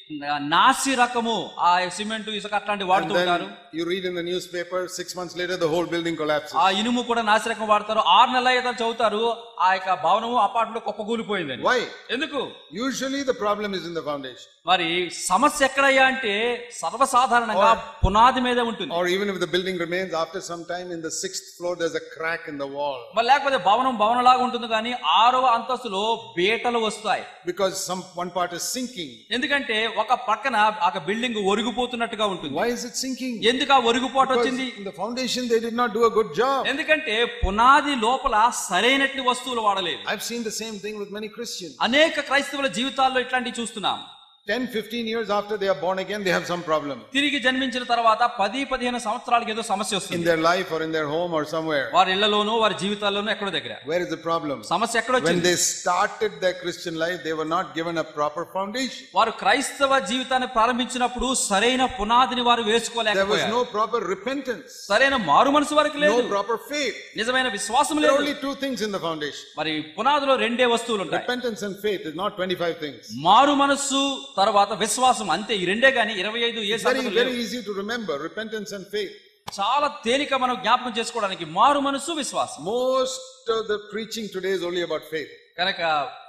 నాసి రకము ఆ సిమెంట్ ఇసుక అట్లాంటి And వాడుతూ ఉంటారు then you read in the newspaper, six months later, the whole building collapses. ఆ ఇనుము కూడా నాసి రకం వాడతారు ఆరు నెలల అయితే చదువుతారు ఆ యొక్క భవనము అపార్ట్మెంట్ కుప్పకూలిపోయిందండి Why? ఎందుకు Usually the problem is in the foundation. మరి సమస్య ఎక్కడయ్యా అంటే సర్వసాధారణంగా పునాది మీదే ఉంటుంది Or even if the building remains, after some time in the sixth floor, there's a crack in the wall. మరి లేకపోతే భవనం భవనంలాగా ఉంటుంది కానీ ఆరవ అంతస్తులో బీటలు వస్తాయి Because some one part is sinking. ఎందుకంటే ఒక పక్కన ఒక బిల్డింగ్ ఒరిగిపోతున్నట్టుగా ఉంటుంది Why is it sinking? ఎందుకు ఆ ఒరిగిపోటు Because వచ్చింది in the foundation they did not do a good job. ఎందుకంటే పునాది లోపల సరైనట్లు వస్తువులు వాడలేదు I've seen the same thing with many Christians. అనేక క్రైస్తవుల జీవితాల్లో ఇట్లాంటివి చూస్తున్నాం 10, 15 years after they are born again, they have some problem తిరిగి జన్మించిన తర్వాత పది పదిహేను సంవత్సరాలకి ఏదో సమస్య in వస్తుంది their life or in their home or somewhere. వారి ఇళ్లలోనూ వారి జీవితాల్లోనూ ఎక్కడో దగ్గర Where is the problem? సమస్య ఎక్కడ When వచ్చింది they started their Christian life, they were not given a proper foundation. వారు క్రైస్తవ జీవితాన్ని ప్రారంభించినప్పుడు సరైన పునాదిని వారు There was వేసుకోలేకపోయారు no proper repentance, సరైన మారు మనసు వారికి లేదు no proper faith. నిజమైన విశ్వాసం There are లేదు only two things in the foundation. మరి పునాదిలో రెండే వస్తువులు ఉంటాయి Repentance and faith is not 25 things. మారు మనస్సు తర్వాత విశ్వాసం అంతే ఈ రెండే గాని ఇరవై ఐదు ఏ Very, సంగతులు very లేవు. easy to remember repentance and faith. చాలా తేలిక మనం జ్ఞాపకం చేసుకోవడానికి మారు మనస్సు విశ్వాసం Most of the preaching today is only about faith. కనుక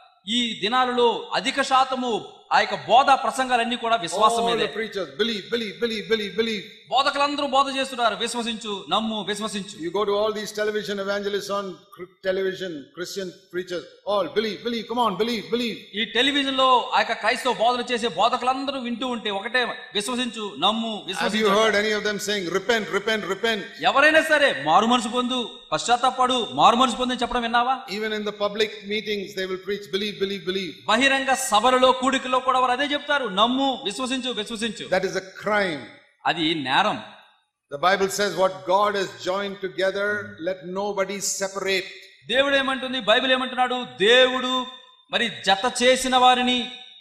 ఈ దినాలలో అధిక శాతము ఆ యొక్క బోధ ప్రసంగాలన్నీ కూడా విశ్వాసం All మీదే the preachers believe, believe, believe, believe, believe. బోధకులందరూ బోధ చేస్తున్నారు విశ్వసించు నమ్ము విశ్వసించు You go to all these television evangelists on cr- television, Christian preachers, all believe, believe, come on, believe, believe. ఈ టెలివిజన్ లో ఆ యొక్క క్రైస్తవ బోధన చేసే బోధకులందరూ వింటూ ఉంటే ఒకటే విశ్వసించు నమ్ము Have you విశ్వసించు heard any of them saying, repent, repent, repent? ఎవరైనా సరే మారు మనసు పొందు పశ్చాత్తాపడు మారు మనసు పొందు అని చెప్పడం విన్నావా Even in the public meetings, they will preach, believe, believe, believe. బహిరంగ సభలలో కూడికలో కూడా వారు అదే చెప్తారు నమ్ము విశ్వసించు విశ్వసించు That is a crime. అది నేరం The Bible says, what God has joined together, let nobody separate. దేవుడు ఏమంటుంది బైబిల్ ఏమంటున్నాడు దేవుడు మరి జత చేసిన వారిని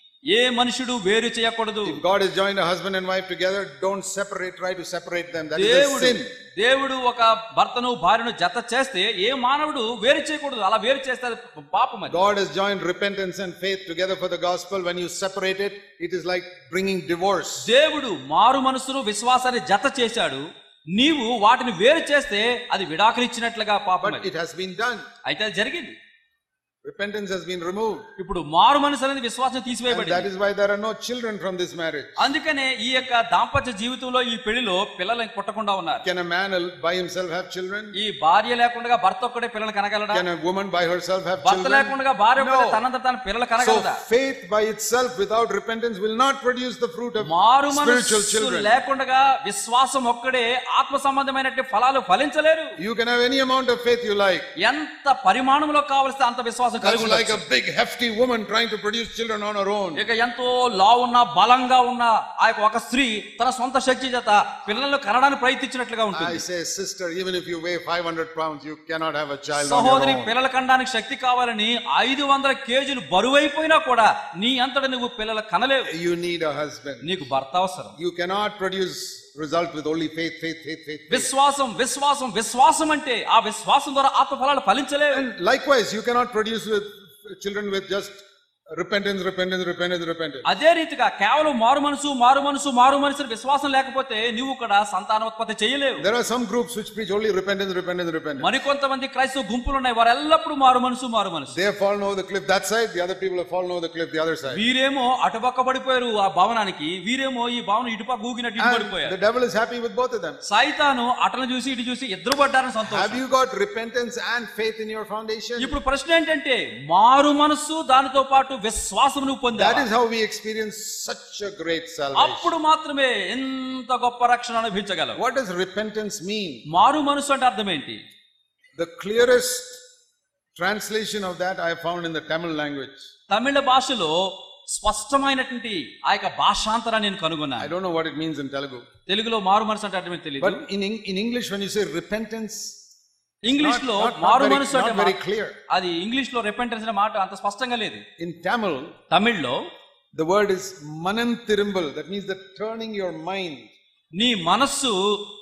ఏ మనుషుడు వేరు చేయకూడదు If God has joined a husband and wife together, don't separate, try to separate them. That is a దేవుడు sin. దేవుడు ఒక భర్తను భార్యను జత చేస్తే ఏ మానవుడు వేరు చేయకూడదు అలా వేరు చేస్తే అది పాపం అది God has joined repentance and faith together for the gospel. When you separate it, it is like bringing divorce. దేవుడు మారు మనసును విశ్వాసాన్ని జత చేశాడు నీవు వాటిని వేరు చేస్తే అది విడాకులిచ్చినట్లుగా పాపం But అది. it has been done. అయితే అది జరిగింది Repentance has been removed. ఇప్పుడు మారు మనసు అనేది విశ్వాసం And that తీసివేయబడింది is why there are no children from this marriage. అందుకనే ఈ యొక్క దాంపత్య జీవితంలో ఈ పెళ్లిలో పిల్లలు పుట్టకుండా ఉన్నారు Can a man al- by himself have children? ఈ భార్య లేకుండా భర్త ఒక్కడే పిల్లలు కనగలడా Can a woman by herself have భర్త children? లేకుండా భార్య ఒక్కడే No. తనంత తన పిల్లలు So కనగలదా faith by itself without repentance will not produce the fruit of మారు spiritual మనస్సు children. లేకుండా విశ్వాసం ఒక్కడే ఆత్మ సంబంధమైనటువంటి ఫలాలు ఫలించలేరు You can have any amount of faith you like. ఎంత పరిమాణంలో కావలిస్తే అంత విశ్వాసం కలిగి That's like ఉండొచ్చు. a big hefty woman trying to produce children on her own. ఇక ఎంతో లా ఉన్న బలంగా ఉన్న ఆ యొక్క ఒక స్త్రీ తన సొంత శక్తి చేత పిల్లలను కనడానికి ప్రయత్నించినట్లుగా I ఉంటుంది say, sister, even if you weigh 500 pounds, you cannot have a child on your సహోదరి own. పిల్లలు కనడానికి శక్తి కావాలని ఐదు వందల కేజీలు బరువైపోయినా కూడా నీ అంతట నువ్వు పిల్లలు కనలేవు You need a husband. నీకు భర్త అవసరం You cannot produce result with only faith, faith, faith, faith. faith. విశ్వాసం విశ్వాసం విశ్వాసం అంటే ఆ విశ్వాసం ద్వారా ఆత్మ ఫలాలు ఫలించలేవు And likewise, you cannot produce with children with just repentance, repentance, repentance, repentance. అదే రీతిగా కేవలం మారు మనసు మారు మనసు మారు మనసు విశ్వాసం లేకపోతే నువ్వు కూడా సంతానోత్పత్తి చేయలేవు There are some groups which preach only repentance, repentance, repentance. మరికొంతమంది క్రైస్తవ గుంపులు ఉన్నాయి వారు ఎల్లప్పుడూ మారు మనసు మారు మనసు They have fallen over the cliff that side, the other people have fallen over the cliff the other side. వీరేమో అటుపక్క పడిపోయారు ఆ భవనానికి వీరేమో ఈ భవనం ఇటుపక్క ఊగినట్టు ఇటు And పడిపోయారు the devil is happy with both of them. సైతాను అటను చూసి ఇటు చూసి ఇద్దరు పడ్డారని Have సంతోషం you got repentance and faith in your foundation? ఇప్పుడు ప్రశ్న ఏంటంటే మారు మనస్సు దానితో పాటు విశ్వాసం నువ్వు That పొందావా is how we experience such a great salvation. అప్పుడు మాత్రమే ఎంత గొప్ప రక్షణ అనుభవించగలవు What does repentance mean? మారు మనసు అంటే అర్థం ఏంటి The clearest translation of that I found in the Tamil language. తమిళ భాషలో స్పష్టమైనటువంటి ఆ యొక్క భాషాంతరాన్ని నేను I కనుగొన్నాను don't know what it means in Telugu. తెలుగులో మారు మనసు అంటే అర్థం తెలియదు But in, Eng- in English, when you say repentance, English లో not- not మారు very- మనసు అంటే not very మా- clear. అది ఇంగ్లీష్ లో రిపెంటెన్స్ అనే మాట అంత స్పష్టంగా లేదు in Tamil, తమిళ్లో the word is mananthirumbal. That means the turning your mind. నీ మనస్సు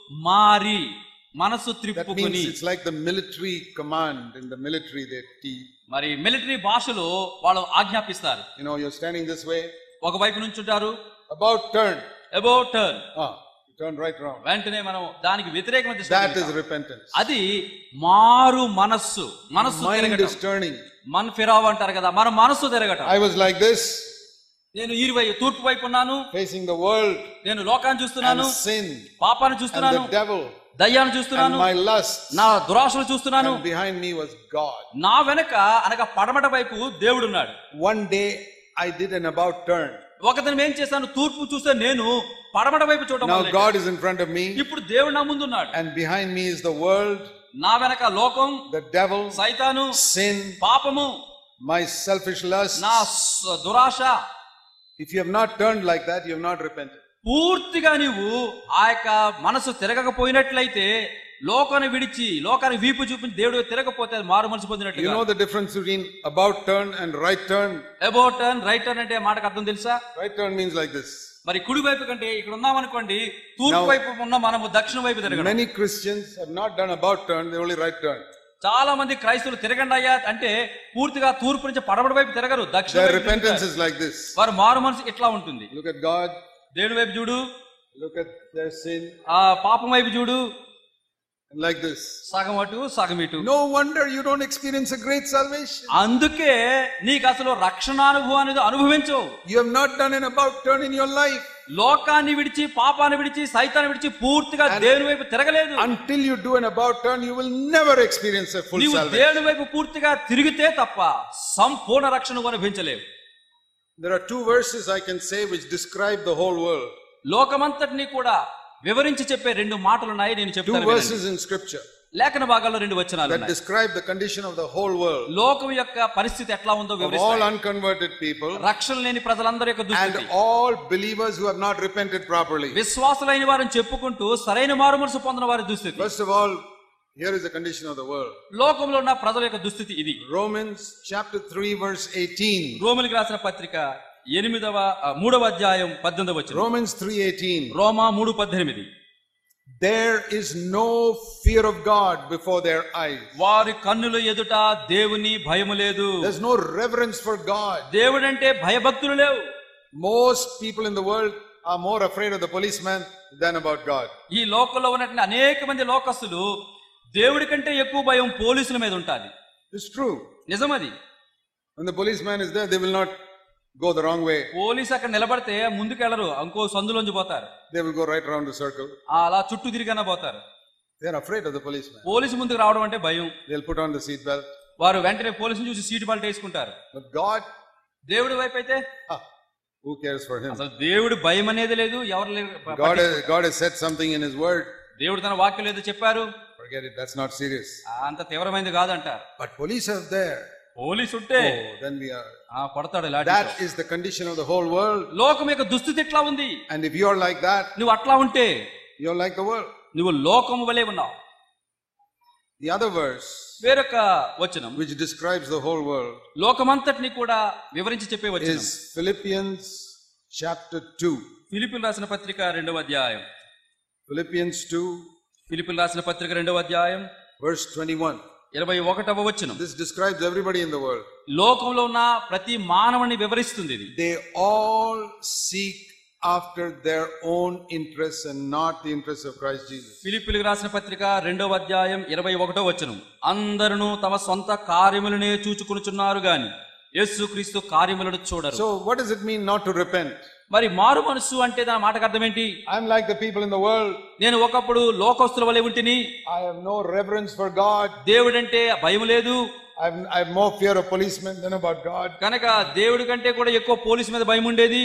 మారి మనస్సు That త్రిప్పుకుని means it's like the military command. In the military, they teach. మరి మిలిటరీ భాషలో వాళ్ళు ఆజ్ఞాపిస్తారు You know, you're standing this way, ఒకవైపు నుంచుంటారు about turn. About turn Ah, you turn right around. వెంటనే మనం దానికి వ్యతిరేకమైన దిశ That is వెళ్తాం. repentance. అది మారు మనస్సు మనస్సు Mind తిరగటం is turning. మన ఫిరావ్ అంటారు కదా మన మనస్సు తిరగటం I was like this, నేను ఈ వైపు తూర్పు వైపు ఉన్నాను facing the world నేను లోకాన్ని చూస్తున్నాను and sin పాపాన్ని and చూస్తున్నాను the devil దయ్యాన్ని and చూస్తున్నాను my lust. నా దురాశలు చూస్తున్నాను And behind me was God. నా వెనక అనగా పడమట వైపు దేవుడున్నాడు One day I did an about turn. ఒకదినం ఏం చేశాను తూర్పు చూస్తే నేను పడమట వైపు చూడటం Now మొదలెట్టాను. God is in front of me, ఇప్పుడు దేవుడు నా ముందున్నాడు and behind me is the world, నా వెనక లోకం the devil, సైతాను sin, పాపము my selfish lust. నా స- దురాశ If you have not turned like that, you have not repented. పూర్తిగా నీవు ఆ యొక్క మనసు తిరగకపోయినట్లయితే లోకాన్ని విడిచి లోకాన్ని వీపు చూపించి దేవుడు తిరగపోతే అది మారు మనసు You పొందినట్లుగా know the difference between about turn and right turn? About turn right turn అంటే మాటకు అర్థం తెలుసా Right turn means like this. మరి కుడి వైపు కంటే ఇక్కడ ఉన్నామనుకోండి తూర్పు Now- వైపు ఉన్న మనము దక్షిణ వైపు తిరగడం Many Christians have not done about turn, they only right turn. చాలా మంది క్రైస్తవులు తిరగండి అయ్యా అంటే పూర్తిగా తూర్పు నుంచి పడమటి వైపు తిరగరు దక్షిణ Their వైపు repentance తిరుగుతారు. is like this. వారు మారు మనసు ఇట్లా ఉంటుంది Look at God, దేవుడి వైపు చూడు look at their sin, ఆ పాపం వైపు చూడు and like this. సగం అటు సగం ఇటు No wonder you don't experience a great salvation. అందుకే నీకు అసలు రక్షణానుభవం అనేది అనుభవించవు You have not done an about turn in your life. లోకాన్ని విడిచి పాపాన్ని విడిచి సైతాన్ని విడిచి పూర్తిగా దేవుని వైపు తిరగలేదు Until you do an about turn, you will never experience a full నీవు salvation. దేవుని వైపు పూర్తిగా తిరిగితే తప్ప సంపూర్ణ రక్షణ అనుభవించలేవు There are two verses I can say which describe the whole world. లోకమంతటిని కూడా వివరించి చెప్పే రెండు మాటలు ఉన్నాయి నేను Two చెప్తాను వినండి. verses in scripture లేఖన భాగాల్లో రెండు వచనాలు that ఉన్నాయి describe the condition of the whole world. లోకం యొక్క పరిస్థితి ఎట్లా ఉందో Of all వివరిస్తాయి unconverted people రక్షణ లేని ప్రజలందరి యొక్క and దుస్థితి all believers who have not repented properly. విశ్వాసులైన వారిని చెప్పుకుంటూ సరైన మారు మనసు పొందిన వారి దుస్థితి First of all, here is the condition of the world. లోకంలో ఉన్న ప్రజల యొక్క దుస్థితి ఇది Romans chapter 3, verse 18. రోమిలికి రాసిన పత్రిక ఎనిమిదవ ఆ, మూడవ అధ్యాయం పద్దెనిమిదవ వచ్చిన Romans 3:18. రోమా మూడు పద్దెనిమిది There is no fear of God before their eyes. వారి కన్నుల ఎదుట దేవుని భయము లేదు There's no reverence for God. దేవుడంటే భయభక్తులు లేవు Most people in the world are more afraid of the policeman than about God. ఈ లోకంలో ఉన్నటువంటి అనేక మంది లోకస్తులు దేవుడి కంటే ఎక్కువ భయం పోలీసుల మీద ఉంటుంది It's true. నిజమది When the policeman is there, they will not go the wrong way. Police అక్కడ నిలబడితే ముందుకెళ్ళరు ఇంకో సందులోంచి పోతారు They will go right around the circle. ఆ, అలా చుట్టూ తిరిగినా పోతారు They are afraid of the policeman. Police ముందుకు రావడం అంటే భయం They'll put on the seat belt. వారు వెంటనే పోలీసుని చూసి సీటు బెల్ట్ వేసుకుంటారు But God, దేవుడి వైపు అయితే ah, who cares for him? అసలు దేవుడు భయం అనేది లేదు ఎవరు లేరు God has, God has said something in His Word. దేవుడు తన వాక్యం ఏదో చెప్పారు Forget it. That's not serious. ఆ, అంత తీవ్రమైనది కాదంటారు But police are there. Police ఉంటే Oh, then we are. ఆ కొడతాడు లాఠీతో. That is the condition of the whole world. లోకం యొక్క దుస్థితి ఎట్లా ఉంది And if you are like that, నువ్వు అట్లా ఉంటే you're like the world. నువ్వు లోకము వలె ఉన్నావు The other verse, వేరొక వచనం which describes the whole world, లోకమంతటిని కూడా వివరించి చెప్పే వచనం is Philippians chapter 2. ఫిలిపిన్ రాసిన పత్రిక రెండవ అధ్యాయం Philippians 2, ఫిలిపిన్ రాసిన పత్రిక రెండవ అధ్యాయం verse 21. ఇరవై ఒకటవ వచనం This describes everybody in the world. లోకంలో ఉన్న ప్రతి మానవుని వివరిస్తుంది ఇది They all seek after their own interests and not the interests of Christ Jesus. ఫిలిపిలకు రాసిన పత్రిక రెండవ అధ్యాయం ఇరవై ఒకటో వచనం అందరూ తమ సొంత కార్యములనే చూచుకొనుచున్నారు గాని యేసు క్రీస్తు కార్యములను చూడరు So, what does it mean not to repent? మరి మారు మనసు అంటే దాని మాటకు అర్థం ఏంటి I'm like the people in the world. నేను ఒకప్పుడు లోకస్తుల వలె ఉంటిని I have no reverence for God. దేవుడంటే భయం లేదు I have, I have more fear of policemen than about God. కనుక దేవుడి కంటే కూడా ఎక్కువ పోలీసు మీద భయం ఉండేది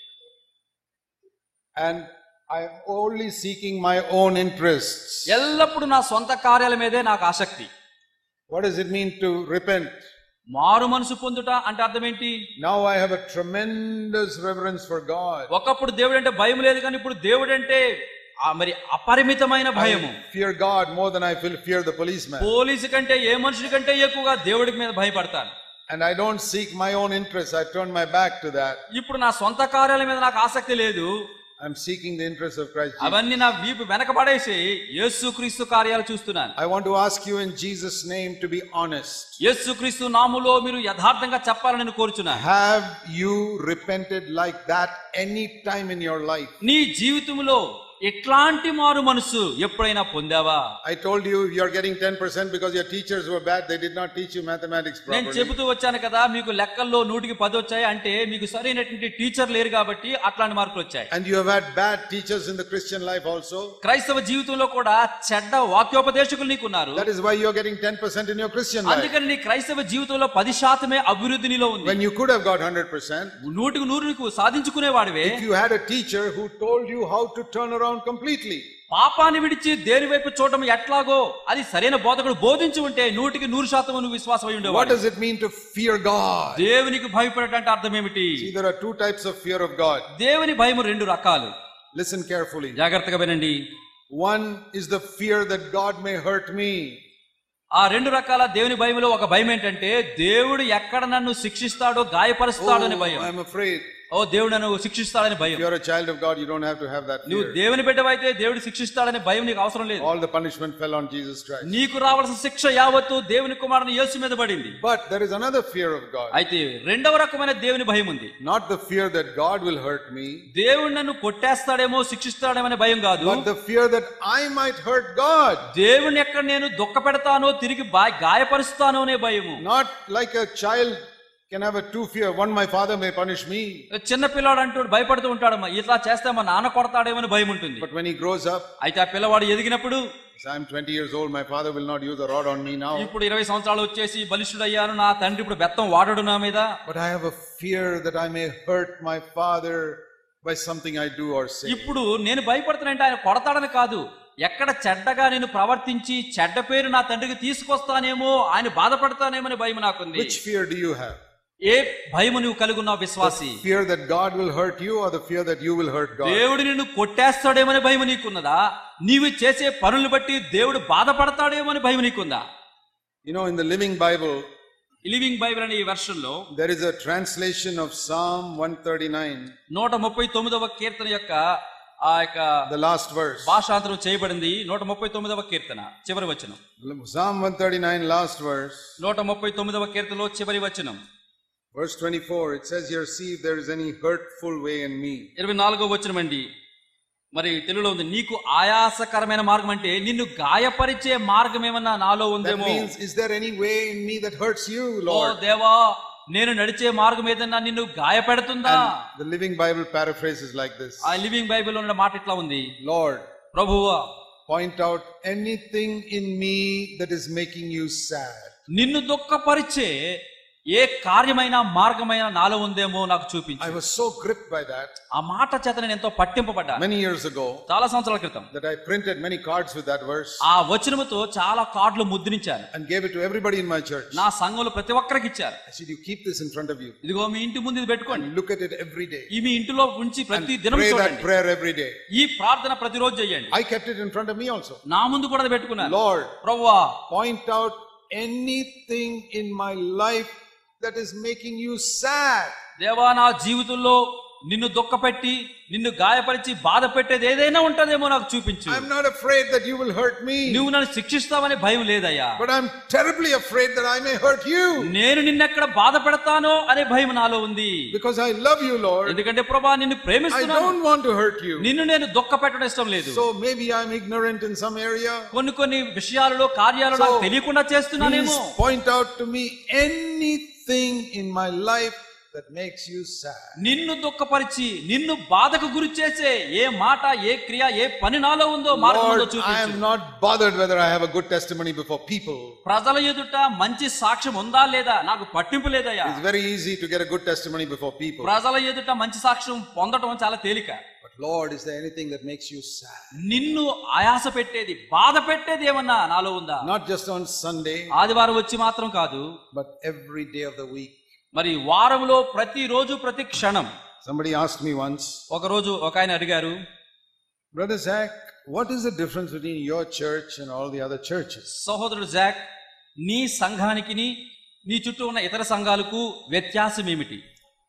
And I am only seeking my own interests. ఎల్లప్పుడూ నా సొంత కార్యాల మీదే నాకు ఆసక్తి What does it mean to repent? మారు మనసు పొందుట అంటే అర్థం ఏంటి Now I have a tremendous reverence for God. ఒకప్పుడు దేవుడు అంటే భయం లేదు కానీ ఇప్పుడు దేవుడు అంటే ఆ మరి అపరిమితమైన భయము I fear God more than I feel- fear the policeman. Police కంటే ఏ మనుషుడి కంటే ఎక్కువగా దేవుడికి మీద భయపడతాను And I don't seek my own interests. I turn my back to that. ఇప్పుడు నా సొంత కార్యాల మీద నాకు ఆసక్తి లేదు I'm seeking the interest of Christ Jesus. అవన్నీ నా వీపు వెనకబడేసి యేసుక్రీస్తు కార్యాలు చూస్తున్నాను I want to ask you in Jesus' name to be honest. యేసుక్రీస్తు నాములో మీరు యథార్థంగా చెప్పాలని నేను కోరుచున్నాను Have you repented like that any time in your life? నీ జీవితంలో ఎట్లాంటి మారు మనసు ఎప్పుడైనా పొందావా I told you you're getting 10% because your teachers were bad. They did not teach you mathematics నేను properly. చెబుతూ వచ్చాను కదా మీకు లెక్కల్లో నూటికి పది వచ్చాయి అంటే మీకు సరైనటువంటి టీచర్ లేరు కాబట్టి అట్లాంటి మార్కులు వచ్చాయి And you have had bad teachers in the Christian life also. క్రైస్తవ జీవితంలో కూడా చెడ్డ వాక్యోపదేశకులు నీకున్నారు That is why you're getting 10% in your Christian life. అందుకని నీ క్రైస్తవ జీవితంలో పది శాతమే అభివృద్ధి నీలో ఉంది When you could have got 100%, నూటికి నూరు నీకు సాధించుకునేవాడివే if you had a teacher who told you how to turn around completely, పాపాన్ని విడిచి దేని వైపు చూడటం ఎట్లాగో అది సరైన బోధకుడు బోధించి ఉంటే నూటికి నూరు శాతం నువ్వు విశ్వాసం అయి what ఉండేవాడు does it mean to fear God? దేవునికి భయపడటం అర్థం ఏమిటి See, there are two types of fear of God. దేవుని భయము రెండు రకాలు Listen carefully. జాగ్రత్తగా వినండి One is the fear that God may hurt me. ఆ రెండు రకాల దేవుని భయములో ఒక భయం ఏంటంటే దేవుడు ఎక్కడ నన్ను శిక్షిస్తాడో గాయపరుస్తాడో అని Oh, భయం I'm afraid. ఓ దేవుడు నన్ను శిక్షిస్తాడని If భయం you're a child of God, you don't have to have that నువ్వు fear. దేవుని బిడ్డవైతే దేవుడు శిక్షిస్తాడని భయం నీకు అవసరం లేదు All the punishment fell on Jesus Christ. నీకు రావాల్సిన శిక్ష యావత్తు దేవుని కుమారుని యేసు మీద పడింది But there is another fear of God. అయితే రెండవ రకమైన దేవుని భయం ఉంది Not the fear that God will hurt me, దేవుడు నన్ను కొట్టేస్తాడేమో శిక్షిస్తాడేమో అనే భయం కాదు but the fear that I might hurt God. దేవుని ఎక్కడ నేను దుఃఖ పెడతానో తిరిగి బా- గాయపరుస్తానో అనే భయము Not like a child can have a two fear. One, my father may punish me. చిన్న పిల్లాడు అంటూ భయపడుతూ ఉంటాడు ఇట్లా చేస్తే మా నాన్న కొడతాడేమో అని భయం ఉంటుంది But when he grows up, అయితే ఆ పిల్లవాడు ఎదిగినప్పుడు so I'm 20 years old, my father will not use a rod on me now. ఇప్పుడు ఇరవై సంవత్సరాలు వచ్చేసి బలిష్ఠుడయ్యాను నా తండ్రి ఇప్పుడు బెత్తం వాడడు నా మీద But I have a fear that I may hurt my father by something I do or say. ఇప్పుడు నేను భయపడుతున్నానంటే ఆయన కొడతాడని కాదు ఎక్కడ చెడ్డగా నేను ప్రవర్తించి చెడ్డ పేరు నా తండ్రికి తీసుకొస్తానేమో ఆయన బాధపడతానేమో అని భయం నాకుంది Which fear do you have? ఏ భయము నువ్వు కలుగున్నావు విశ్వాసి Fear that God will hurt you or the fear that you will hurt God? దేవుడు నిన్ను కొట్టేస్తాడేమని భయం నీకున్నదా నీవు చేసే పనులు బట్టి దేవుడు బాధపడతాడేమో అని భయం నీకుందా You know, in the Living Bible, Living Bible అనే ఈ వెర్షన్ లో there is a translation of Psalm 139, నూట ముప్పై తొమ్మిదవ కీర్తన యొక్క ఆ యొక్క the last verse. భాషాంతరం చేయబడింది నూట ముప్పై తొమ్మిదవ కీర్తన చివరి వచనం Psalm 139, last verse, నూట ముప్పై తొమ్మిదవ కీర్తనలో చివరి వచనం verse 24. It says here, See if there is any hurtful way in me. ఇరవై నాలుగో వచనం అండి మరి తెలుగులో ఉంది నీకు ఆయాసకరమైన మార్గం అంటే నిన్ను గాయపరిచే మార్గం ఏమన్నా నాలో That ఉందేమో means, is there any way in me that hurts you, oh Lord? దేవా నేను నడిచే మార్గం ఏదన్నా నిన్ను గాయపెడుతుందా And the Living Bible paraphrases like this ఆ లివింగ్ బైబిల్ ఉన్న మాట ఇట్లా ఉంది Lord, ప్రభువా point out anything in me that is making you sad. నిన్ను దుఃఖపరిచే ఏ కార్యమైన మార్గమైన నాలో ఉందేమో నాకు చూపించు I was so gripped by that ఆ మాట చేత నేను ఎంతో పట్టింపబడ్డా many years ago చాలా సంవత్సరాల క్రితం that I printed many cards with that verse ఆ వచనముతో చాలా కార్డులు ముద్రించాను and gave it to everybody in my church. నా సంఘంలో ప్రతి ఒక్కరికి ఇచ్చారు I said, You keep this in front of you ఇదిగో మీ ఇంటి ముందు ఇది పెట్టుకోండి and look at it every day. ఈ మీ ఇంటిలో ఉంచి ప్రతి దినం Pray that చూడండి prayer every day. ఈ ప్రార్థన ప్రతిరోజు చేయండి I kept it in front of me also. నా ముందు కూడా అది పెట్టుకున్నాను Lord, ప్రవ్వా point out anything in my life that is making you sad. దేవా నా జీవితంలో నిన్ను దుఃఖపెట్టి నిన్ను గాయపరిచి బాధ పెట్టేది ఏదైనా ఉంటదేమో నాకు చూపించు I'm not afraid that you will hurt me, నువ్వు నన్ను శిక్షిస్తావనే భయం లేదయ్యా but I'm terribly afraid that I may hurt you నేను నిన్నెక్కడ బాధ పెడతానో అనే భయం నాలో ఉంది because I love you, Lord. ఎందుకంటే ప్రభా నిన్ను I ప్రేమిస్తున్నాను don't want to hurt you. నిన్ను నేను దుఃఖ పెట్టడం ఇష్టం లేదు So maybe I'm ignorant in some area. కొన్ని కొన్ని విషయాలలో కార్యాలు నాకు So, తెలియకుండా చేస్తున్నానేమో Please point out to me anything in my life that makes you sad. నిన్ను దుఃఖపరిచి నిన్ను బాధకు గురి చేసే ఏ మాట ఏ క్రియ ఏ పని నాలో ఉందో మార్గం ఉందో Lord, I చూపించు am not bothered whether I have a good testimony before people. ప్రజల ఎదుట మంచి సాక్ష్యం ఉందా లేదా నాకు పట్టింపు లేదయ్యా It's very easy to get a good testimony before people. ప్రజల ఎదుట మంచి సాక్ష్యం పొందటం చాలా తేలిక But Lord, is there anything that makes you sad? నిన్ను ఆయాస పెట్టేది బాధ పెట్టేది ఏమన్నా నాలో ఉందా Not just on Sunday, ఆదివారం వచ్చి మాత్రం కాదు but every day of the week. మరి వారంలో ప్రతి రోజు ప్రతి క్షణం Somebody asked me once, ఒక రోజు ఒక ఆయన అడిగారు Brother Zach, what is the difference between your church and all the other churches? సహోదరుడు జాక్ నీ సంఘానికి నీ చుట్టూ ఉన్న ఇతర సంఘాలకు వ్యత్యాసం ఏమిటి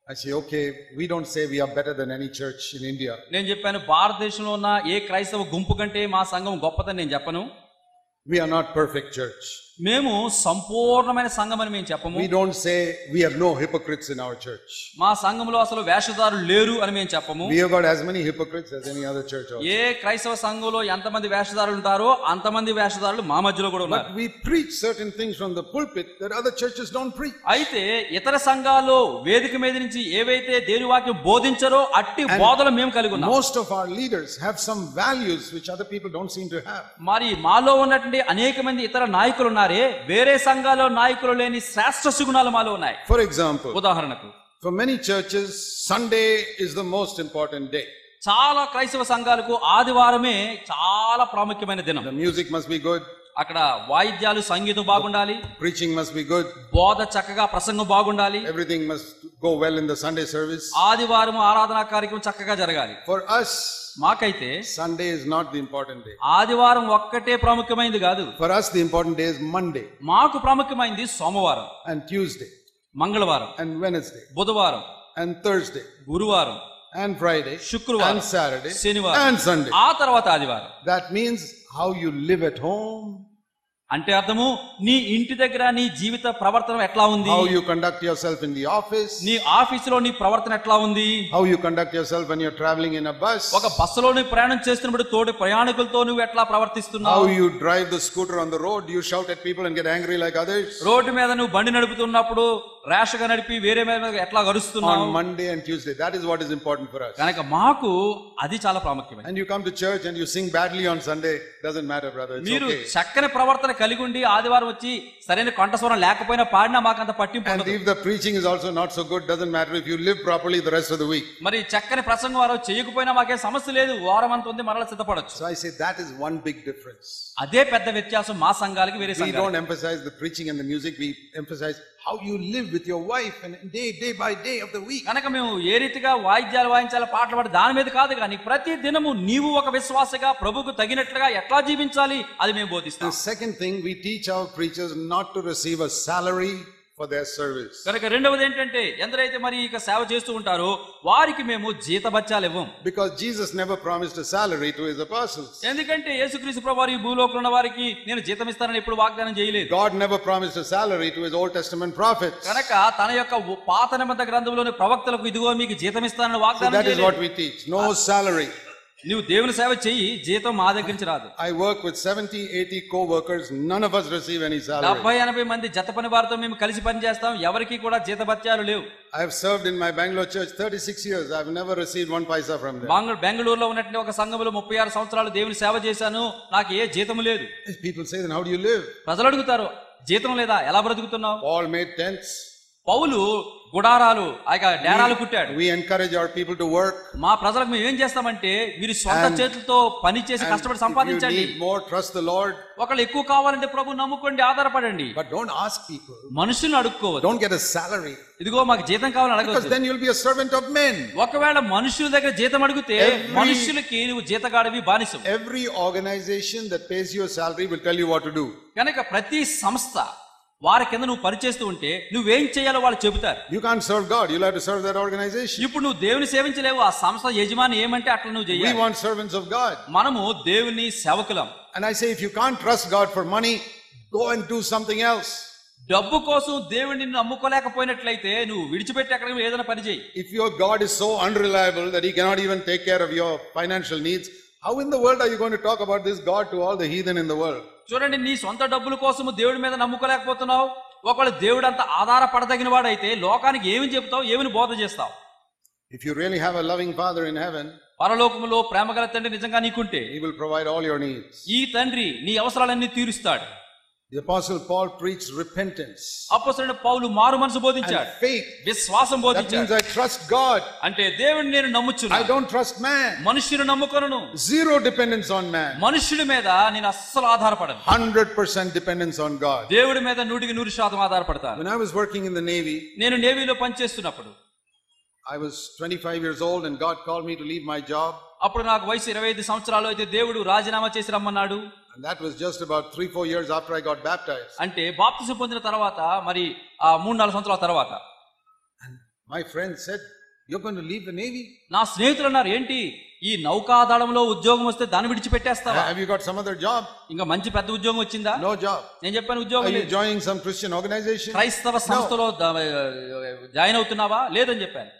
I say, okay, we don't say we are better than any church in India. నేను చెప్పాను భారతదేశంలో ఉన్న ఏ క్రైస్తవ గుంపు కంటే మా సంఘం గొప్పదని నేను చెప్పను We are not perfect church. మేము సంపూర్ణమైన సంఘం అని మేము చెప్పము We don't say we have no hypocrites in our church. మా సంఘంలో అసలు వేషధారులు లేరు అని మేము చెప్పము We have got as many hypocrites as any other church. Also. ఏ క్రైస్తవ సంఘంలో ఎంతమంది వేషధారులు ఉంటారో అంతమంది వేషధారులు మా మధ్యలో కూడా ఉన్నారు But we preach certain things from the pulpit that other churches don't preach. అయితే ఇతర సంఘాల్లో వేదిక మీద నుంచి ఏవైతే దేని వాక్యం బోధించారో అట్టి బోధలు మేము కలిగి ఉన్నాం Most of our leaders have some values which other people don't seem to have. మరి మాలో ఉన్నటువంటి అనేక మంది ఇతర నాయకులు ఉన్నారే వేరే సంఘాల్లో నాయకులు లేని శ్రేష్ఠ సుగుణాలు మాలో ఉన్నాయి For example, ఉదాహరణకు for many churches, Sunday is the most important day. చాలా క్రైస్తవ సంఘాలకు ఆదివారమే చాలా ప్రాముఖ్యమైన దినం The music must be good, అక్కడ వాయిద్యాలు సంగీతం బాగుండాలి preaching must be good, బోధ చక్కగా ప్రసంగం బాగుండాలి everything must go well in the Sunday service. ఆదివారం ఆరాధనా కార్యక్రమం చక్కగా జరగాలి For us, మాకైతే Sunday is not the important day. ఆదివారం ఒక్కటే ప్రాముఖ్యమైనది కాదు For us, the important day is Monday మాకు ప్రాముఖ్యమైనది సోమవారం and Tuesday మంగళవారం and Wednesday బుధవారం and Thursday గురువారం and Friday శుక్రవారం and Saturday శనివారం and Sunday. ఆ తర్వాత ఆదివారం That means how you live at home, అంటే అర్థము నీ ఇంటి దగ్గర నీ జీవిత ప్రవర్తన ఎట్లా ఉంది how you conduct yourself in the office, నీ ఆఫీసులో నీ ప్రవర్తన ఎట్లా ఉంది how you conduct yourself when you're traveling in a bus, ఒక బస్సులో నువ్వు ప్రయాణం చేస్తున్నప్పుడు తోటి ప్రయాణికులతో నువ్వు ఎట్లా how ప్రవర్తిస్తున్నావు you drive the scooter on the road, you shout at people and get angry like others. Road మీద నువ్వు బండి నడుపుతున్నప్పుడు ర్యాష్ గా నడిపి వేరే మీద మీద ఎట్లా గరుస్తున్నావు On Monday and Tuesday, that is what is important for us. కనుక మాకు అది చాలా ప్రాముఖ్యమైనది And you come to church and you sing badly on Sunday, doesn't matter, brother. It's మీరు okay. చక్కని ప్రవర్తన కలిగి ఉండి ఆదివారం వచ్చి సరైన కంఠస్వరం లేకపోయినా పాడినా మాకంత పట్టింపు And ఉండదు if the preaching is also not so good, doesn't matter if you live properly the rest of the week. మరి చక్కని ప్రసంగం వారు చేయకపోయినా మాకేం సమస్య లేదు వారం అంత ఉంది మరలా సిద్ధపడచ్చు So I say that is one big difference. అదే పెద్ద వ్యత్యాసం మా సంఘాలకి వేరే We సంఘాలకి don't emphasize the preaching and the music, we emphasize how you live with your wife and day, day by day of the week. కనుక మేము ఏ రీతిగా వాయిద్యాలు వాయించాలి పాటలు పాడి దాని మీద కాదు కానీ ప్రతి దినము నీవు ఒక విశ్వాసగా ప్రభుకు తగినట్లుగా ఎట్లా జీవించాలి అది మేము బోధిస్తాం The second thing, we teach our preachers not to receive a salary for their service. కనుక రెండవది ఏంటంటే ఎందరైతే మరి ఇక సేవ చేస్తూ ఉంటారో వారికి మేము జీతబత్యాలు ఇవ్వం Because Jesus never promised a salary to his apostles. ఎందుకంటే యేసుక్రీస్తు ప్రభు వారు ఈ భూలోకంలో ఉన్న వారికి నేను జీతం ఇస్తానని ఎప్పుడు వాగ్దానం చేయలేదు God never promised a salary to his Old Testament prophets. కనుక తన యొక్క పాత నిబంధన గ్రంథంలోని ప్రవక్తలకు ఇదిగో మీకు జీతం ఇస్తానని So వాగ్దానం that is చేయలేదు what we teach. No salary. నువ్వు దేవుని సేవ చెయ్యి జీతం మా దగ్గర నుంచి రాదు I work with 70, 80 co-workers. None of us receive any salary. డెబ్బై ఎనభై మంది జత పని వారితో మేము కలిసి పని చేస్తాం ఎవరికి కూడా జీతభత్యాలు లేవు I have served in my Bangalore church 36 years. I've never received one paisa from them. బాంగ- బెంగళూరులో ఉన్నటువంటి ఒక సంఘంలో ముప్పై ఆరు సంవత్సరాలు దేవుని సేవ చేశాను నాకు ఏ జీతం లేదు People say, then how do you live? ప్రజలు అడుగుతారు జీతం లేదా ఎలా బ్రతుకుతున్నావు Paul made tents. పౌలు గుడారాలు ఆ యొక్క డేరాలు కుట్టాడు We encourage our people to work. మా ప్రజలకు మేము ఏం చేస్తామంటే మీరు సొంత And- చేతులతో పని చేసి And కష్టపడి if you సంపాదించండి need more, trust the Lord. ఒకళ్ళు ఎక్కువ కావాలంటే ప్రభు నమ్ముకోండి ఆధారపడండి But don't ask people. మనుషుల్ని అడుక్కోవద్దు Don't get a salary. ఇదిగో మాకు జీతం కావాలని Because అడగదు then you'll be a servant of men. ఒకవేళ మనుషుల దగ్గర జీతం అడిగితే Every- మనుషులకి నువ్వు జీతగాడివి బానిసం Every organization that pays you a salary will tell you what to do. కనుక ప్రతి సంస్థ వారి కింద నువ్వు పనిచేస్తూ ఉంటే నువ్వేం చేయాలో వాళ్ళు చెబుతారు You can't serve God. You'll have to serve that organization. ఇప్పుడు నువ్వు దేవుని సేవించలేవు ఆ సంస్థ యజమాని ఏమంటే అట్లా నువ్వు We చెయ్యాలి want servants of God. మనము దేవుని సేవకులం And I say, if you can't trust God for money, go and do something else. డబ్బు కోసం దేవుడిని నిన్ను నమ్ముకోలేకపోయినట్లయితే నువ్వు విడిచిపెట్టి అక్కడ ఏదైనా పని చేయి If your God is so unreliable that he cannot even take care of your financial needs, how in the world are you going to talk about this God to all the heathen in the world? చూడండి నీ సొంత డబ్బుల కోసము దేవుడి మీద నమ్ముకోలేకపోతున్నావు ఒకవేళ దేవుడు అంత ఆధారపడదగిన వాడైతే లోకానికి ఏమి చెబుతావు ఏమిని బోధ చేస్తావు If you really have a loving Father in heaven, పరలోకములో ప్రేమగల తండ్రి నిజంగా నీకుంటే he will provide all your needs. ఈ తండ్రి నీ అవసరాలన్నీ తీరుస్తాడు The Apostle Paul preached repentance అప్పసరైన పౌలు మారు మనసు and బోధించాడు faith. విశ్వాసం That means బోధించాడు I trust God. అంటే దేవుడిని నేను I నమ్ముచున్నా don't trust man. మనుష్యుని నమ్ముకొనను Zero dependence on man. మనుష్యుడి మీద నేను అస్సలు ఆధారపడను 100% dependence on God. దేవుడి మీద నూటికి నూరు శాతం ఆధారపడతాను When I was working in the Navy, నేను నేవీలో పనిచేస్తున్నప్పుడు I was 25 years old and God called me to leave my job. అప్పుడు నాకు వయసు ఇరవై ఐదు సంవత్సరాలు అయితే దేవుడు రాజీనామా చేసి రమ్మన్నాడు And that was just about three, four years after I got baptized. అంటే బాప్తిసం పొందిన తర్వాత మరి ఆ మూడు నాలుగు సంవత్సరాల తర్వాత My friend said, You're going to leave the Navy? నా స్నేహితులు అన్నారు ఏంటి ఈ నౌకాదళంలో ఉద్యోగం వస్తే దాన్ని విడిచిపెట్టేస్తావా Have you got some other job? ఇంకా మంచి పెద్ద ఉద్యోగం వచ్చిందా No job. నేను చెప్పాను Are ఉద్యోగం you లేదు joining some Christian organization? క్రైస్తవ సంస్థలో ద- జాయిన్ అవుతున్నావా లేదని చెప్పాను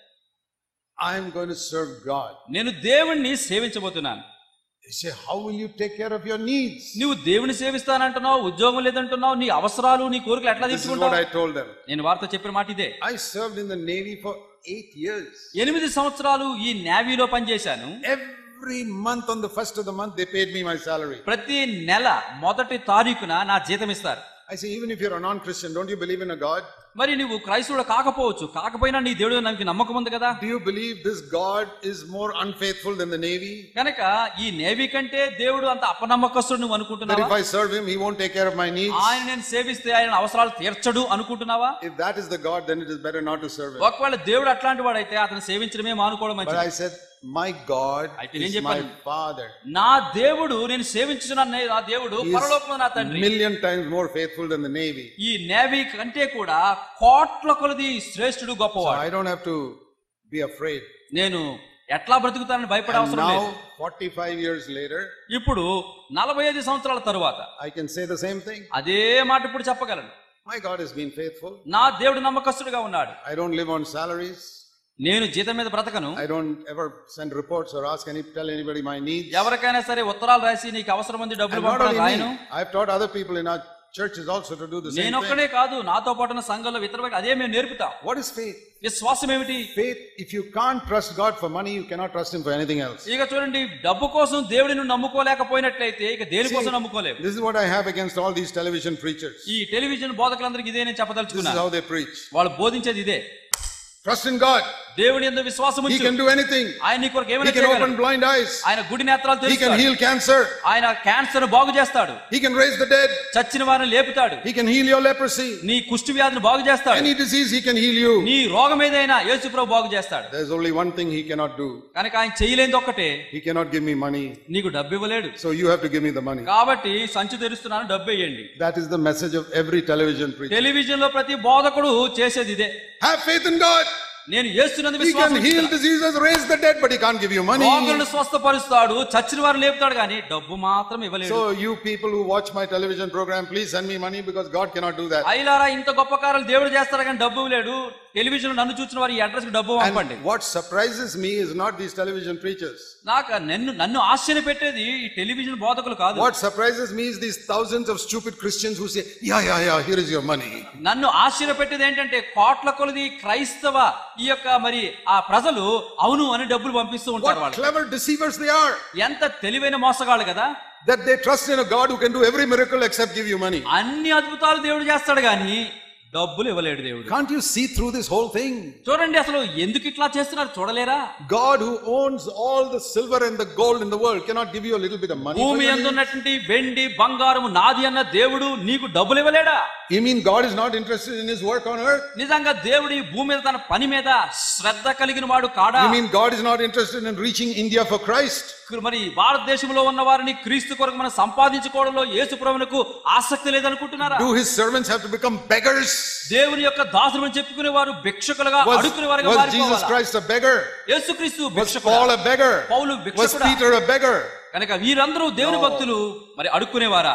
I am going to serve God. నేను దేవుణ్ణి సేవించబోతున్నాను They say, How will you take care of your needs? నువ్వు దేవుని సేవిస్తానంటున్నావు ఉద్యోగం లేదంటున్నావు నీ అవసరాలు నీ కోరికలు ఎట్లా This is what తీర్చుకుంటావు I told them. నేను వార్త చెప్పిన మాట ఇదే I served in the Navy for eight years. ఎనిమిది సంవత్సరాలు ఈ నేవీలో పనిచేశాను Every month on the first of the month, they paid me my salary. ప్రతి నెల మొదటి తారీఖున నా జీతం ఇస్తారు I say, even if you're a non Christian, don't you believe in a God? మరి నువ్వు క్రైస్తవుడు కాకపోవచ్చు కాకపోయినా నీ దేవుడు నాకు నమ్మకం ఉంది కదా Do you believe this God is more unfaithful than the Navy? కనుక ఈ నేవీ కంటే దేవుడు అంత అపనమ్మకస్తుడు నువ్వు That అనుకుంటున్నావా if I serve Him, He won't take care of my needs? ఆయన నేను సేవిస్తే ఆయన అవసరాలు తీర్చడు అనుకుంటున్నావా If that is the God, then it is better not to serve Him. ఒకవేళ దేవుడు అట్లాంటి వాడైతే అతను సేవించడమే మానుకోవడం But మంచిది I said, My God అయితే నేను is my చెప్పాను. Father. నా దేవుడు నేను సేవించుచున్న నా దేవుడు He పరలోకంలో నా is తండ్రి million times more faithful than the Navy. ఈ నేవీ కంటే కూడా కోట్ల కొలది శ్రేష్ఠుడు So గొప్పవాడు I don't have to be afraid. నేను ఎట్లా బ్రతుకుతానని భయపడే And అవసరం లేదు now, 45 years later, ఇప్పుడు నలభై ఐదు సంవత్సరాల తరువాత I can say the same thing. అదే మాట ఇప్పుడు చెప్పగలను My God has been faithful. నా దేవుడు నమ్మకస్తుడుగా ఉన్నాడు I don't live on salaries. నేను జీతం మీద బ్రతకను I don't ever send reports or ask any tell anybody my needs. ఎవరికైనా సరే ఉత్తరాలు రాసి నీకు అవసరం ఉంది డబ్బులు And not పంపడం only రాయను me, I've taught other people in our churches also to do the same thing. నేనొక్కడే కాదు నాతో పాటు ఉన్న సంఘంలో ఇతర వ్యక్తులు అదే మేము నేర్పుతాం What is faith? విశ్వాసం ఏమిటి Faith, if you can't trust God for money, you cannot trust Him for anything else. ఇక చూడండి డబ్బు కోసం దేవుడిని నమ్ముకోలేకపోయినట్లయితే ఇక దేనికోసం నమ్ముకోలేవు This is what I have against all these television preachers. ఈ టెలివిజన్ బోధకులందరికీ ఇదే నేను This is చెప్పదలుచుకున్నాను how they preach. వాళ్ళు బోధించేది ఇదే Trust in God. దేవుని ఎందు విశ్వాసం He ఉంచు can do anything. ఆయన నీ కొరకు He ఏమైనా can open చేయగలడు blind eyes. ఆయన గుడి నేత్రాలు He can తెలుస్తాడు heal cancer. ఆయన క్యాన్సర్ బాగు చేస్తాడు He can raise the dead. చచ్చిన వారిని లేపుతాడు He can heal your leprosy. నీ కుష్టి వ్యాధిని బాగు చేస్తాడు Any disease, He can heal you. నీ రోగం ఏదైనా యేసుప్రభు బాగు చేస్తాడు There's only one thing He cannot do. కనుక ఆయన చేయలేనిది ఒక్కటే He cannot give me money. నీకు డబ్బు ఇవ్వలేడు So you have to give me the money. కాబట్టి సంచి తెరుస్తున్నాను డబ్బు వేయండి That is the message of every television preacher. Television లో ప్రతి బోధకుడు చేసేది ఇదే Have faith in God. నేను చేస్తున్నది He విశ్వాసం can heal ఉంచుతున్నా. diseases, raise the dead, but He can't give you money. రోగులను స్వస్థపరుస్తాడు చచ్చిన వారిని లేపుతాడు కానీ డబ్బు మాత్రం ఇవ్వలేడు So you people who watch my television program, please send me money because God cannot do that. అయిలారా ఇంత గొప్ప కార్యాలు దేవుడు చేస్తాడు కానీ డబ్బు ఇవ్వలేడు టెలివిజన్ నన్ను చూసిన వారి అడ్రస్ కి డబ్బు పంపండి And what surprises me is not these television preachers. నాకు నన్ను నన్ను ఆశ్చర్య పెట్టేది ఈ టెలివిజన్ బోధకులు కాదు What surprises me is these thousands of stupid Christians who say, Yeah, yeah, yeah, here is your money. నన్ను ఆశ్చర్య పెట్టేది ఏంటంటే కోట్ల కొలది క్రైస్తవ ఈ యొక్క మరి ఆ ప్రజలు అవును అని డబ్బులు పంపిస్తూ ఉంటారు What వాళ్ళు clever deceivers they are. ఎంత తెలివైన మోసగాళ్ళు కదా That they trust in a God who can do every miracle except give you money. అన్ని అద్భుతాలు దేవుడు చేస్తాడు కానీ డబ్బులు ఇవ్వలేడు దేవుడు Can't you see through this whole thing? చూడండి అసలు ఎందుకు ఇట్లా చేస్తున్నారు చూడలేరా God who owns all the silver and the gold in the world cannot give you a little bit of money. for భూమి your ఎందు needs? ఉన్నటువంటి వెండి బంగారం నాది అన్న దేవుడు నీకు డబ్బులు ఇవ్వలేడా You mean God is not interested in his work on earth? నిజంగా దేవుడు ఈ భూమి మీద తన పని మీద శ్రద్ధ కలిగిన వాడు కాడా You mean God is not interested in reaching India for Christ? మరి భారతదేశంలో ఉన్న వారిని క్రీస్తు కొరకు మనం సంపాదించుకోవడంలో యేసు ప్రభువునకు ఆసక్తి లేదనుకుంటున్నారా Do his servants have to become beggars? దేవుని యొక్క దాసులు అని చెప్పుకునే వారు భిక్షకులుగా Was, అడుక్కునే వారుగా was Jesus మారిపోవాలా Christ a beggar? యేసుక్రీస్తు Was భిక్షకుడా Paul a beggar? Paul Was భిక్షకుడా Peter a beggar? కనుక వీరందరూ దేవుని No. భక్తులు మరి అడుక్కునేవారా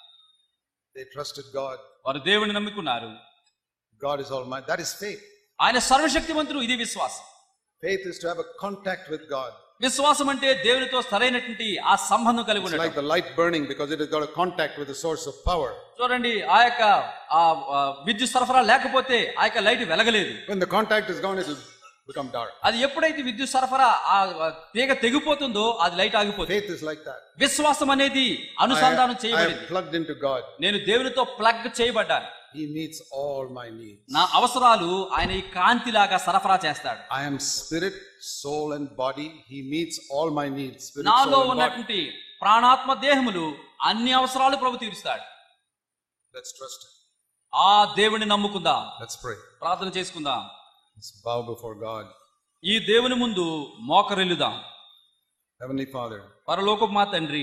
They trusted God. వారు దేవుని నమ్ముకున్నారు God is almighty. That is faith. ఆయన సర్వశక్తివంతుడు ఇది విశ్వాసం Faith is to have a contact with God. విశ్వాసం అంటే దేవునితో సరైనటువంటి ఆ సంబంధం కలిగి It's ఉండటం like the light burning because it has got a contact with the source of power. చూడండి ఆ యొక్క ఆ ఆ విద్యుత్ సరఫరా లేకపోతే ఆ యొక్క లైట్ వెలగలేదు When the contact is gone, it will become dark. అది ఎప్పుడైతే విద్యుత్ సరఫరా ఆ ఆ తీగ తెగిపోతుందో అది లైట్ ఆగిపోతుంది Faith is like that. విశ్వాసం అనేది I, అనుసంధానం I చేయబడింది am plugged into God. నేను దేవునితో ప్లగ్ చేయబడ్డాను He meets all my needs. నా అవసరాలు ఆయన ఈ కాంతిలాగా సరఫరా చేస్తాడు I am spirit, soul, and body. He meets all my needs. Spirit, నాలో soul, and body. ఉన్నటువంటి ప్రాణాత్మ దేహములు అన్ని అవసరాలు ప్రభు తీరుస్తాడు Let's trust Him. ఆ దేవుని నమ్ముకుందాం Let's pray. ప్రార్థన చేసుకుందాం Let's bow before God. ఈ దేవుని ముందు మోకరెల్లుదాం Heavenly Father, పరలోకపు మా తండ్రి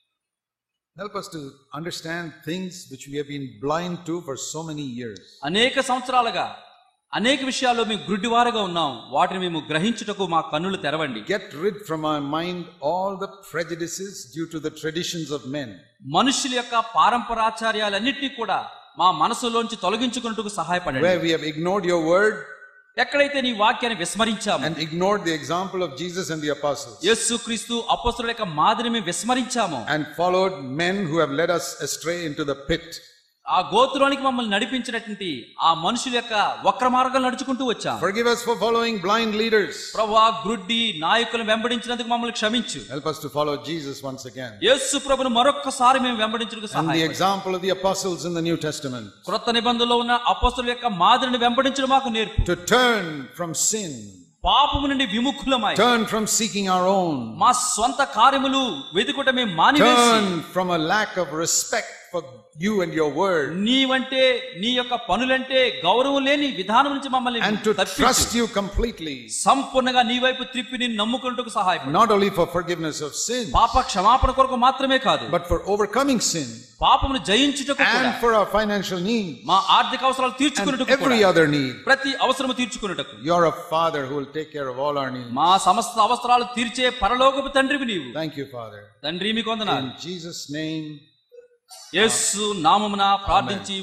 help us to understand things which we have been blind to for so many years. అనేక సంవత్సరాలుగా అనేక విషయాల్లో మేము గుడ్డివారుగా ఉన్నాం వాటిని మేము గ్రహించుటకు మా కన్నులు తెరవండి Get rid from our mind all the prejudices due to the traditions of men. మనుషుల యొక్క పారంపరాచార్యాలన్నింటినీ కూడా మా మనసులోంచి తొలగించుకున్నట్టుకు సహాయపడండి Where we have ignored your word ఎక్కడైతే నీ వాక్యాన్ని విస్మరించాము and ignored the example of Jesus and the apostles యేసు క్రీస్తు అపోస్తుల యొక్క మాదిరిని మేము విస్మరించాము and followed men who have led us astray into the pit. ఆ గోత్రానికి మమ్మల్ని నడిపించినటువంటి ఆ మనుషుల యొక్క వక్ర మార్గం నడుచుకుంటూ వచ్చాం Forgive us for following blind leaders. ప్రభా గ్రుడ్డి నాయకులను వెంబడించినందుకు మమ్మల్ని క్షమించు Help us to follow Jesus once again. యేసు ప్రభును మరొక్కసారి మేము వెంబడించుటకు And the సహాయం example of the apostles in the New Testament క్రొత్త నిబంధనలో ఉన్న అపోస్తుల యొక్క మాదిరిని వెంబడించడం మాకు నేర్పు to turn from sin, పాపము నుండి విముఖులమై turn from seeking our own, మా స్వంత కార్యములు వెతుకుట మేము మానివేసి turn from a lack of respect for you and your word, నీవంటే నీ యొక్క పనులంటే గౌరవం లేని విధానం నుంచి మమ్మల్ని and to తప్పించు. trust you completely, సంపూర్ణంగా నీ వైపు త్రిప్పి నిన్ను నమ్ముకుంటూ సహాయపడు not only for forgiveness of sin, పాప క్షమాపణ కొరకు మాత్రమే కాదు but for overcoming sin పాపమును జయించుటకు కూడా and for our financial needs మా ఆర్థిక అవసరాలు and తీర్చుకున్నట్టుకు every కూడా. other need. ప్రతి అవసరము తీర్చుకున్నట్టుకు You're a father who will take care of all our needs. మా సమస్త అవసరాలు తీర్చే పరలోకపు తండ్రివి నీవు Thank you, Father. తండ్రి మీకు వందనాలు In Jesus' name. యేసు నామమున ప్రార్థించి